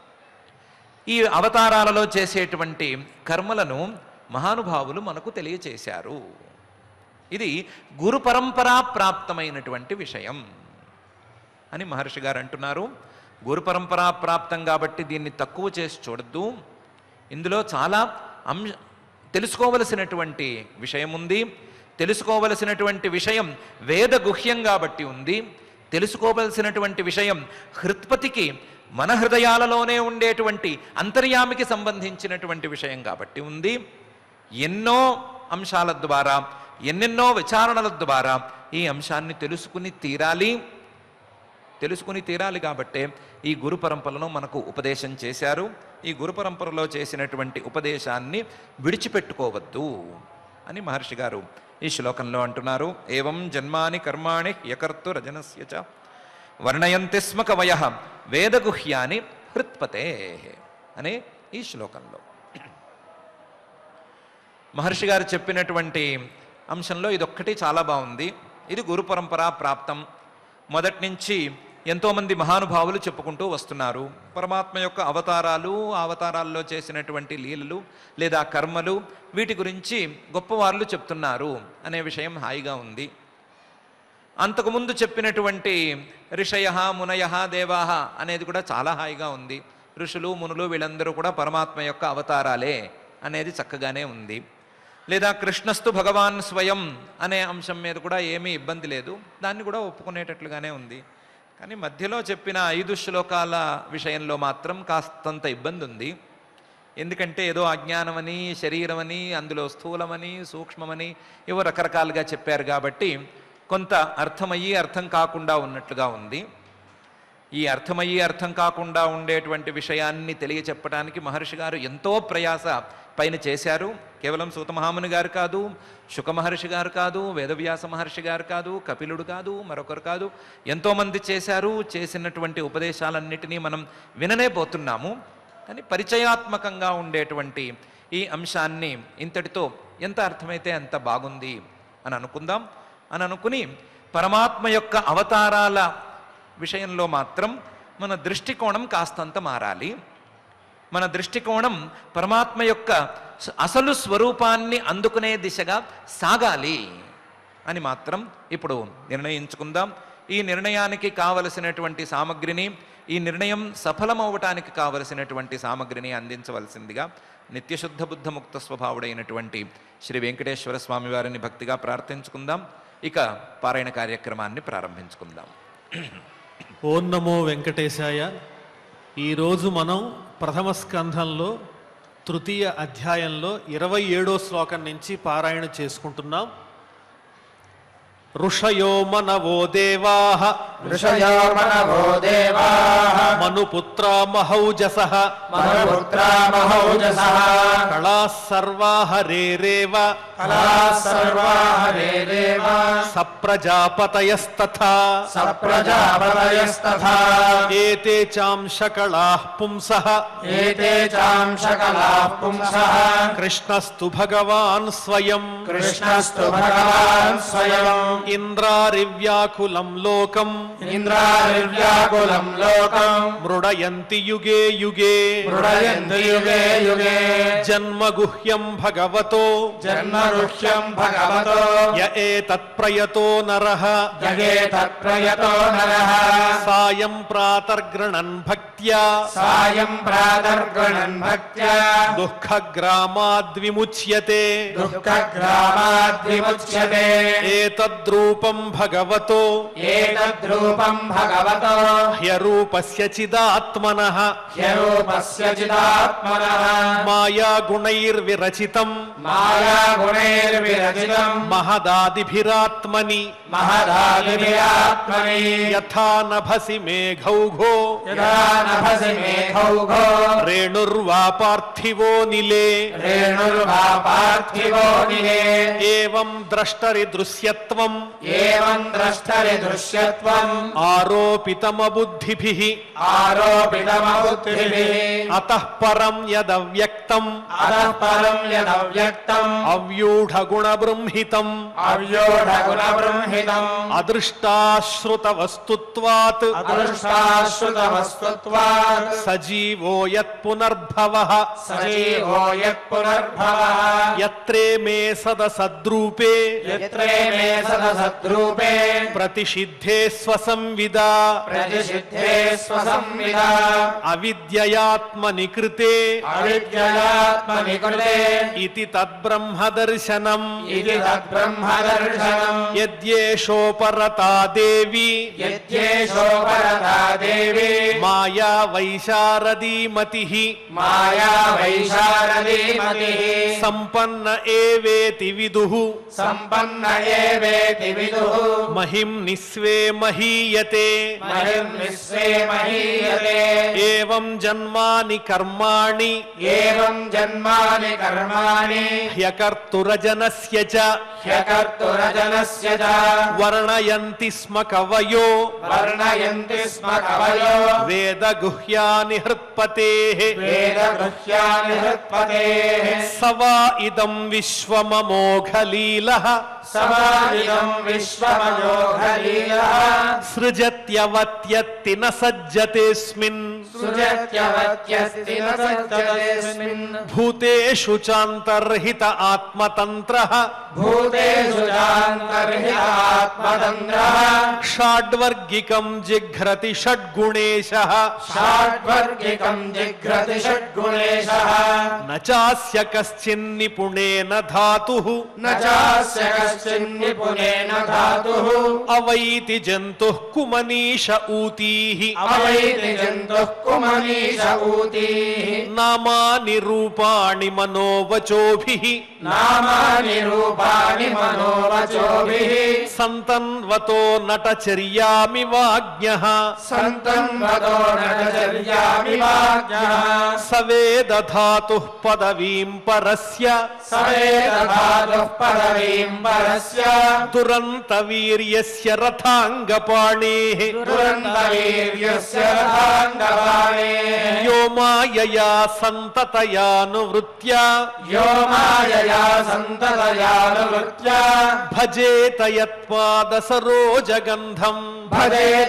ఈ అవతారాలలో చేసేటువంటి కర్మలను మహానుభావులు మనకు తెలియచేశారు ఇది గురు పరంపరా ప్రాప్తమైనటువంటి విషయం అని మహర్షి గారు అంటున్నారు గురు పరంపరా ప్రాప్తం కాబట్టి దీన్ని తక్కువ చేసి చూడద్దు ఇందులో చాలా అంశ తెలుసుకోవలసినటువంటి విషయం ఉంది తెలుసుకోవలసినటువంటి విషయం వేద గుహ్యం కాబట్టి ఉంది తెలుసుకోవలసినటువంటి విషయం హృత్పతికి మన హృదయాలలోనే ఉండేటువంటి అంతర్యామికి సంబంధించినటువంటి విషయం కాబట్టి ఉంది ఎన్నో అంశాల ద్వారా ఎన్నెన్నో విచారణల ద్వారా ఈ అంశాన్ని తెలుసుకుని తీరాలి తెలుసుకుని తీరాలి కాబట్టే ఈ గురు పరంపరలో మనకు ఉపదేశం చేశారు ఈ గురు పరంపరలో చేసినటువంటి ఉపదేశాన్ని విడిచిపెట్టుకోవద్దు అని మహర్షి గారు ఈ శ్లోకంలో అంటున్నారు ఏవం జన్మాని కర్మాణి యకర్తు రజనస్య చ వర్ణయంతి స్మ కవయ వేదగుహ్యాని హృత్పతే అనే ఈ శ్లోకంలో మహర్షి గారు చెప్పినటువంటి అంశంలో ఇదొక్కటి చాలా బాగుంది ఇది గురు పరంపర ప్రాప్తం మొదటి నుంచి ఎంతోమంది మహానుభావులు చెప్పుకుంటూ వస్తున్నారు పరమాత్మ యొక్క అవతారాలు ఆ అవతారాల్లో చేసినటువంటి లీలలు లేదా కర్మలు వీటి గురించి గొప్పవార్లు చెప్తున్నారు అనే విషయం హాయిగా ఉంది అంతకుముందు చెప్పినటువంటి ఋషయ మునయ దేవాహ అనేది కూడా చాలా హాయిగా ఉంది ఋషులు మునులు వీళ్ళందరూ కూడా పరమాత్మ యొక్క అవతారాలే అనేది చక్కగానే ఉంది లేదా కృష్ణస్తు భగవాన్ స్వయం అనే అంశం మీద కూడా ఏమీ ఇబ్బంది లేదు దాన్ని కూడా ఒప్పుకునేటట్లుగానే ఉంది కానీ మధ్యలో చెప్పిన ఐదు శ్లోకాల విషయంలో మాత్రం కాస్తంత ఇబ్బంది ఉంది ఎందుకంటే ఏదో అజ్ఞానమని శరీరమని అందులో స్థూలమని సూక్ష్మమని ఏవో రకరకాలుగా చెప్పారు కాబట్టి కొంత అర్థమయ్యి అర్థం కాకుండా ఉన్నట్లుగా ఉంది ఈ అర్థమయ్యి అర్థం కాకుండా ఉండేటువంటి విషయాన్ని తెలియచెప్పడానికి మహర్షి గారు ఎంతో ప్రయాస పైన చేశారు కేవలం సూత మహాముని గారు కాదు శుక మహర్షి గారు కాదు వేదవ్యాస మహర్షి గారు కాదు కపిలుడు కాదు మరొకరు కాదు ఎంతోమంది చేశారు చేసినటువంటి ఉపదేశాలన్నిటినీ మనం విననే పోతున్నాము కానీ పరిచయాత్మకంగా ఉండేటువంటి ఈ అంశాన్ని ఇంతటితో ఎంత అర్థమైతే అంత బాగుంది అని అనుకుందాం అని అనుకుని పరమాత్మ యొక్క అవతారాల విషయంలో మాత్రం మన దృష్టికోణం కాస్తంత మారాలి మన దృష్టికోణం పరమాత్మ యొక్క స- అసలు స్వరూపాన్ని అందుకునే దిశగా సాగాలి అని మాత్రం ఇప్పుడు నిర్ణయించుకుందాం ఈ నిర్ణయానికి కావలసినటువంటి సామగ్రిని ఈ నిర్ణయం సఫలమవటానికి కావలసినటువంటి సామగ్రిని అందించవలసిందిగా నిత్యశుద్ధ బుద్ధ ముక్త స్వభావుడైనటువంటి శ్రీ వెంకటేశ్వర స్వామి వారిని భక్తిగా ప్రార్థించుకుందాం ఇక పారాయణ కార్యక్రమాన్ని ప్రారంభించుకుందాం ఓం నమో వెంకటేశాయ ఈరోజు మనం ప్రథమ స్కంధంలో తృతీయ అధ్యాయంలో ఇరవై ఏడో శ్లోకం నుంచి పారాయణ చేసుకుంటున్నాం ఋషయో మనవో దేవా ఋషయో మనవో దేవాః మనుపుత్ర మహౌజస మనుపుత్రా మహౌజసః కళా సర్వా హరేరేవ కళాः సర్వా హరేరేవ సప్రజాపతయస్తథా సప్రజాపతయస్తథా ఏతే చాంశకళా పుంసః ఏతే చాంశకలాः పుంసः కృష్ణస్తు భగవాన్ స్వయం కృష్ణస్తు భగవాన్ స్వయం ఇంద్రారివ్యాకులం లోకం ఇంద్రారివ్యాకులం లోకం మృడయంతి యుగే యుగే మృడయంతి యుగే యుగే జన్మగుహ్యం భగవతో జన్మరుహ్యం భగవతో య ఏతత్ప్రయతో నరః జగే తత్ప్రయతో నరః సాయం ప్రాతర్గణన్ భక్త్యా సాయం ప్రాతర్గణన్ భక్త్యా దుఃఖగ్రామాద్విముచ్యతే దుఃఖగ్రామాద్విముచ్యతే ఏతద్రూపం భగవతో ఏతద్రూపం భగవతో హ్యరూపస్య చిదాత్మనః హ్యరూపస్య చిదాత్మనః మాయాగుణైర్విరచితం మాయాగుణైర్విరచితం మహదాదిభిరాత్మని మహదాలిభిరాత్మని యథా నభసి మేఘౌఘో యదా నభసి మేఘౌఘో రేణుర్వా పార్థివో నిలే రేణుర్వా పార్థివో నిలే ఏవం ద్రష్టరి దృశ్యత్వం ఏవం ద్రష్టరి దృశ్యత్వం ఆరోపితమబుద్ధిభిః ఆరోపితమబుద్ధిభిः అతః పరం యదవ్యక్తం అతః పరం యదవ్యక్తం అవ్యూఢగుణబృంహితం అవ్యోఢగుణబృంహితం అదృష్టాశ్రుతవస్తుత్వాత్ అదృష్టాశ్రుతవస్తుత్వాత్ సజీవో యత్పునర్భవః సజీవో యత్పునర్భవः యత్రే మే సదసద్రూపే యత్రే మే సదసద్రూపే ప్రతిషిద్ధే స్వసంవిదా ప్రతిషిద్ధే స్వసంవిద అవిద్యయాత్మని కృతే అవిద్యయాత్మనికృతే ఇతి తద్బ్రహ్మదర్శనం ఇది తద్బ్రహ్మదర్శనం యద్యేషోపరతా దేవి యద్యేషోపరతా దేవి మాయా వైశారదీమతి మాయా వైశారదీమతి సంపన్న ఏవేతి విదుః సంపన్న ఏవేతి విదుః మహిం నిస్వే మహీయతే మహిం విశ్వే మహీయతే ఏవం జన్మాని కర్మాణి ఏవం జన్మాని కర్మాణి హ్యకర్తురజనస్య చ హ్యకర్తురజనస్య చ వర్ణయంతి స్మ కవయో వర్ణయంతి స్మ కవయో వేదగుహ్యాని హృత్పతేః వేదగృహ్యాని హృత్పతేః సవా ఇదం విశ్వమమోఘలీలః సమాజిదం విశ్వమయోఘలీలः సృజత్యవత్యత్తి న సజ్జతేస్మిన్ సృజత్యవత్యస్తి న సజ్జతేస్మిన్ భూతేషు చాంతర్హిత ఆత్మతంత్రః భూతేషు చాంతర్హిత ఆత్మతంద్రः షాడ్వర్గికం జిఘ్రతి షడ్గుణేశः షాడ్వర్గికం జిఘ్రతి షడ్గుణేశः న చాస్య కశ్చిన్నిపుణేన ధాతుః न चास्य कश्चिन्निपुणेन धातुः అవైతి జంతుః కుమనీష ఊతీః अवैति जन्तुः कुमनीष ऊतीः నామాని రూపాణి మనోవచోభిః नामानि रूपाणि मनोवचोभिः సంతన్వతో నటచర్యామి వాజ్ఞః सन्तन्वतो नटचर्यामि वाक्यः సవేదధాతుః పదవీం పరస్య सवेदधातुः पदवीम् परस्य దురంత వీర్యస్య రథాంగపాణేః दुरन्तवीर्यस्य रथाङ्गवाणेः యో మాయయా సంతతయానువృత్య यो मायया सन्ततयानुवृत्या భజేత యత్పాదసరోజగంధం भजेत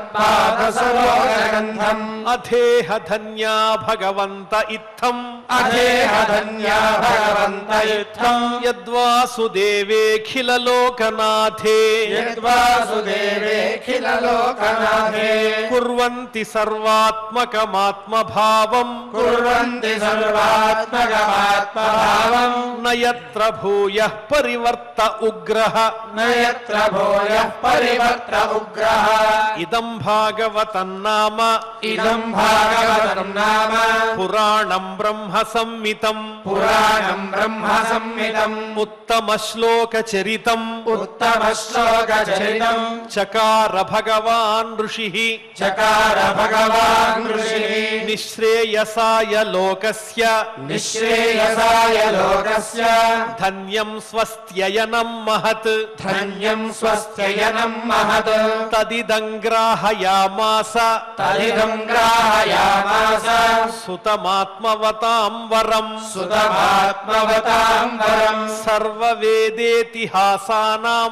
तत्पादसरोजगन्धम् అధేహ ధన్యా భగవంత ఇత్థం अधेह धन्या भगवन्त युद्धम् యద్వాసుదేవేఖిల లోకనాథే यद्वासुदेवेऽखिल लोकनाथे కుర్వంతి సర్వాత్మకమాత్మభావం कुर्वन्ति सर्वात्मकमात्मभावम् నయత్ర భూయ పరివర్త ఉగ్రః न यत्र भूयः परिवर्त उग्रः ఇదం భాగవతన్నామ इदम् भागवतम् नाम పురాణం బ్రహ్మ సంహితం पुराणम् ब्रह्म संहितम् ఉత్తమ శ్లోక చరితం उत्तमश्लोकचरितम् చకార భగవాన్ ఋషి चकार भगवान् ऋषिः నిశ్రేయసాయ లోకస్య निःश्रेयसाय लोकस्य ధన్యం స్వస్త్యయనం మహత్ धन्यम् स्वस्त्ययनम् महत् తదిదంగ్రాహయామాస तदिदम् ग्राहयामास సుతమాత్మవతాం వరం सुतमात्मवताम् वरम् సర్వవేదేతిహాసానాం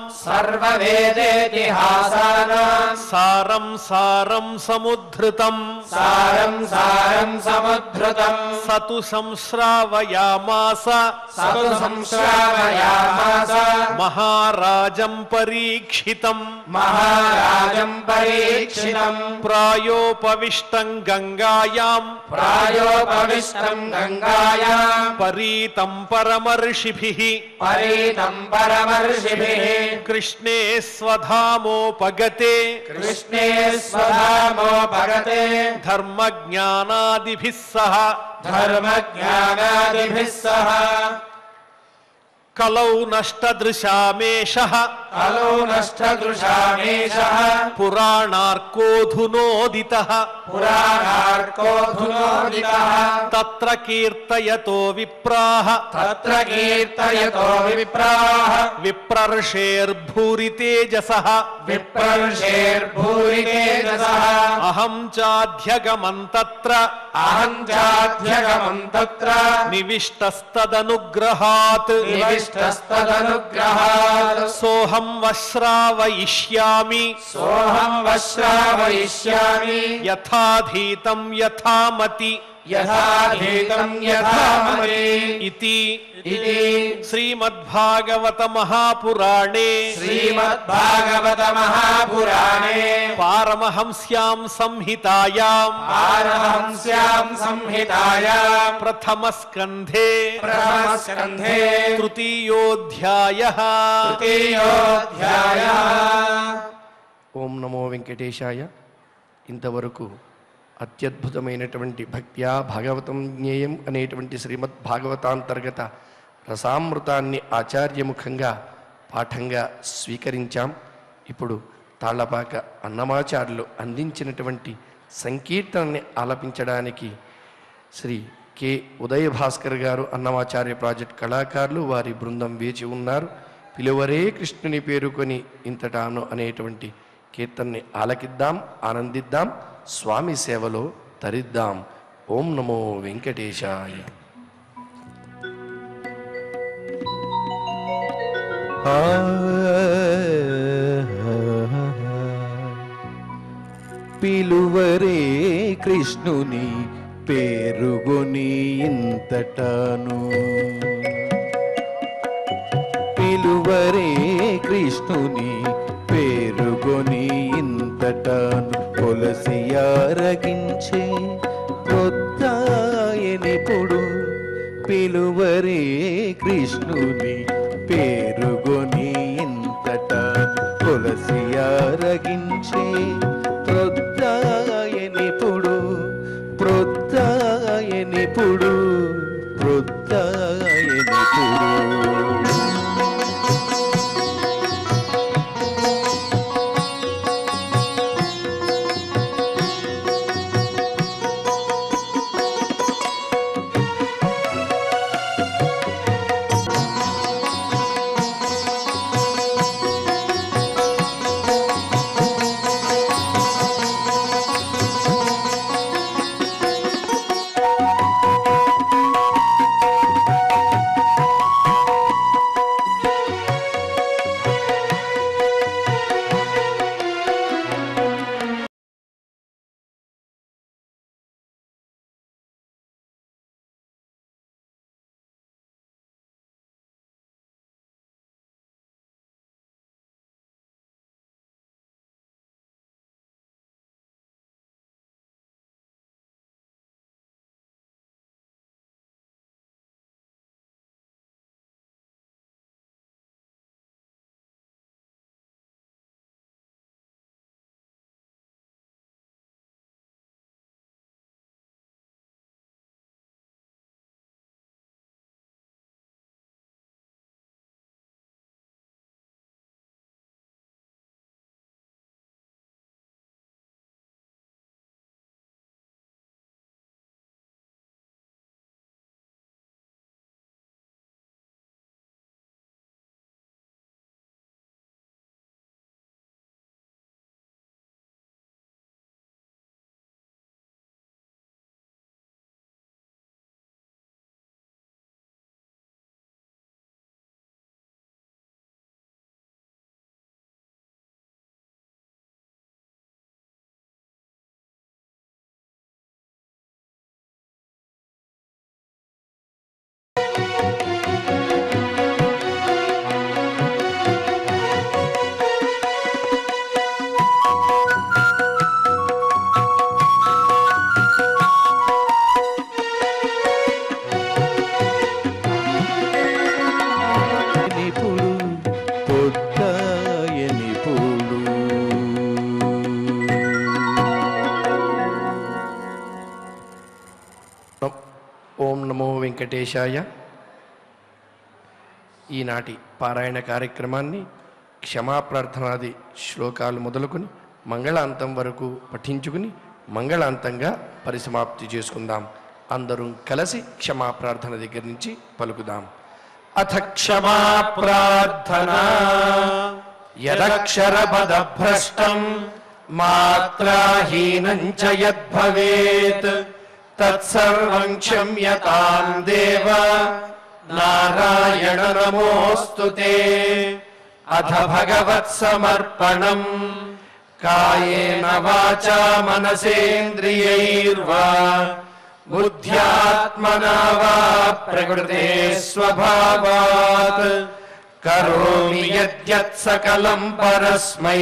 सर्ववेदेतिहासानाम् సారం సారం సముద్ధృతం सारम् सारम् समुद्धृतम् సతు సంశ్రావయామాస सतु संश्रावयामास మహారాజం పరీక్షితం महाराजम् परीक्षितम् ప్రాయోపవిష్టం గంగాయాం प्रायोपविष्टम् गङ्गायाम् పరీతం పరమర్షిభిః परीतम् परमर्षिभिः కృష్ణే స్వధామోపగతే कृष्णे स्वधामोपगते ధర్మజ్ఞానాదిభిः సహ धर्मज्ञानादिभिः सह కలౌ నష్టదృశామేష कलो नष्टदृशामेशः పురాణార్కోధునోదిత पुराणार्कोऽधुनोदितः తత్ర కీర్తయతో విప్రాహ तत्र कीर्तयतो विप्राः విప్రర్షేర్భూరి తేజస विप्रर्षेर्भूरितेजसः అహం చాధ్యగమంతత్ర अहम् चाध्यगमम् तत्र నివిష్టస్తదనుగ్రహాత్ निविष्टस्तदनुग्रहात् సోహం వశ్రావయిష్యామి सोऽहम् वश्रावयिष्यामि యథాధీతం యథామతి యథాధీతం యథామతి इति ఇది श्रीमद्भागवत महापुराणे శ్రీమద్భాగవత మహాపురాణే पारमहंस्यां संहितायां పారమహంస్యాం సంహితాయాం प्रथमस्कन्धे ప్రథమస్కంధే तृतीयोऽध्यायः తృతీయోధ్యాయ ఓం నమో వెంకటేశాయ ఇంతవరకు అత్యద్భుతమైనటువంటి భక్త్యా భాగవతం జ్ఞేయం అనేటువంటి శ్రీమద్ భాగవతాంతర్గత రసామృతాన్ని ఆచార్యముఖంగా పాఠంగా స్వీకరించాం ఇప్పుడు తాళ్లపాక అన్నమాచార్యులు అందించినటువంటి సంకీర్తనని ఆలపించడానికి శ్రీ కె ఉదయ భాస్కర్ గారు అన్నమాచార్య ప్రాజెక్ట్ కళాకారులు వారి బృందం వేచి ఉన్నారు పిలువరే కృష్ణుని పేరుకొని ఇంతటాను అనేటువంటి కీర్తన్ని ఆలకిద్దాం ఆనందిద్దాం స్వామి సేవలో తరిద్దాం ఓం నమో వెంకటేశాయ పిలువరే కృష్ణుని పేరుగొని ఇంతటాను పిలువరే కృష్ణుని పేరుగొని ఇంతటాను కొలసి ఆరగించే కొత్తాయనిపుడు పిలువరే కృష్ణుని పేరుగొని ఇంతటాను కొలసి ఆరగించే ప్రొద్దాయనిపుడు ప్రొద్దాయనిపుడు ప్రొద్దాయనిపుడు నిపుడు పొద్దాయనిపుడు ఓం నమో వెంకటేశాయ ఈనాటి పారాయణ కార్యక్రమాన్ని క్షమాప్రార్థనాది శ్లోకాలు మొదలుకొని మంగళాంతం వరకు పఠించుకుని మంగళాంతంగా పరిసమాప్తి చేసుకుందాం అందరం కలిసి క్షమాప్రార్థన దగ్గర నుంచి పలుకుదాం అథ క్షమా ప్రార్థనా యదక్షరపదభ్రష్టం మాత్రాహీనం చ యద్భవేత్ తత్సర్వం క్షమ్యతాం దేవ నారాయణ నమోऽस्तु ते అథ భగవత్సమర్పణం కాయేన వాచా మనసేంద్రియైర్వా बुद्ध्यात्मना वा प्रकृते स्वभावात् करोमि यद्यत् सकलम् परस्मै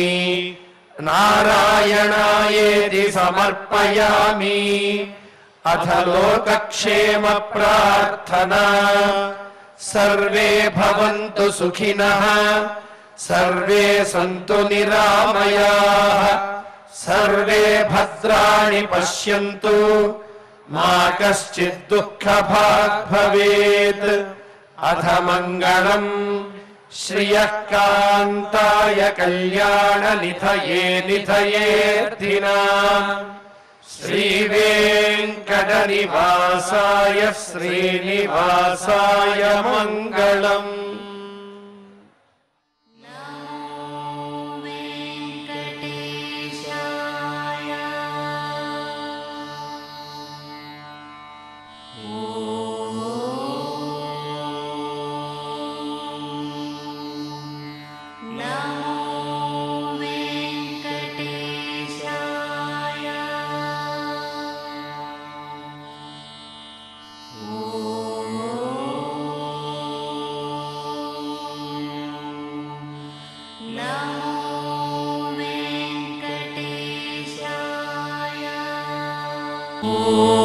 नारायणायेति समर्पयामि अथ लोकक्षेमप्रार्थना सर्वे भवन्तु सुखिनः सर्वे सन्तु निरामयाः सर्वे भद्राणि पश्यन्तु मा कश्चित् दुःखभाग् भवेत् अथ मङ्गलम् श्रियः कान्ताय कल्याणनिधये निधयेऽर्थिना श्रीवेङ्कटनिवासाय श्रीनिवासाय मङ्गलम् ఓ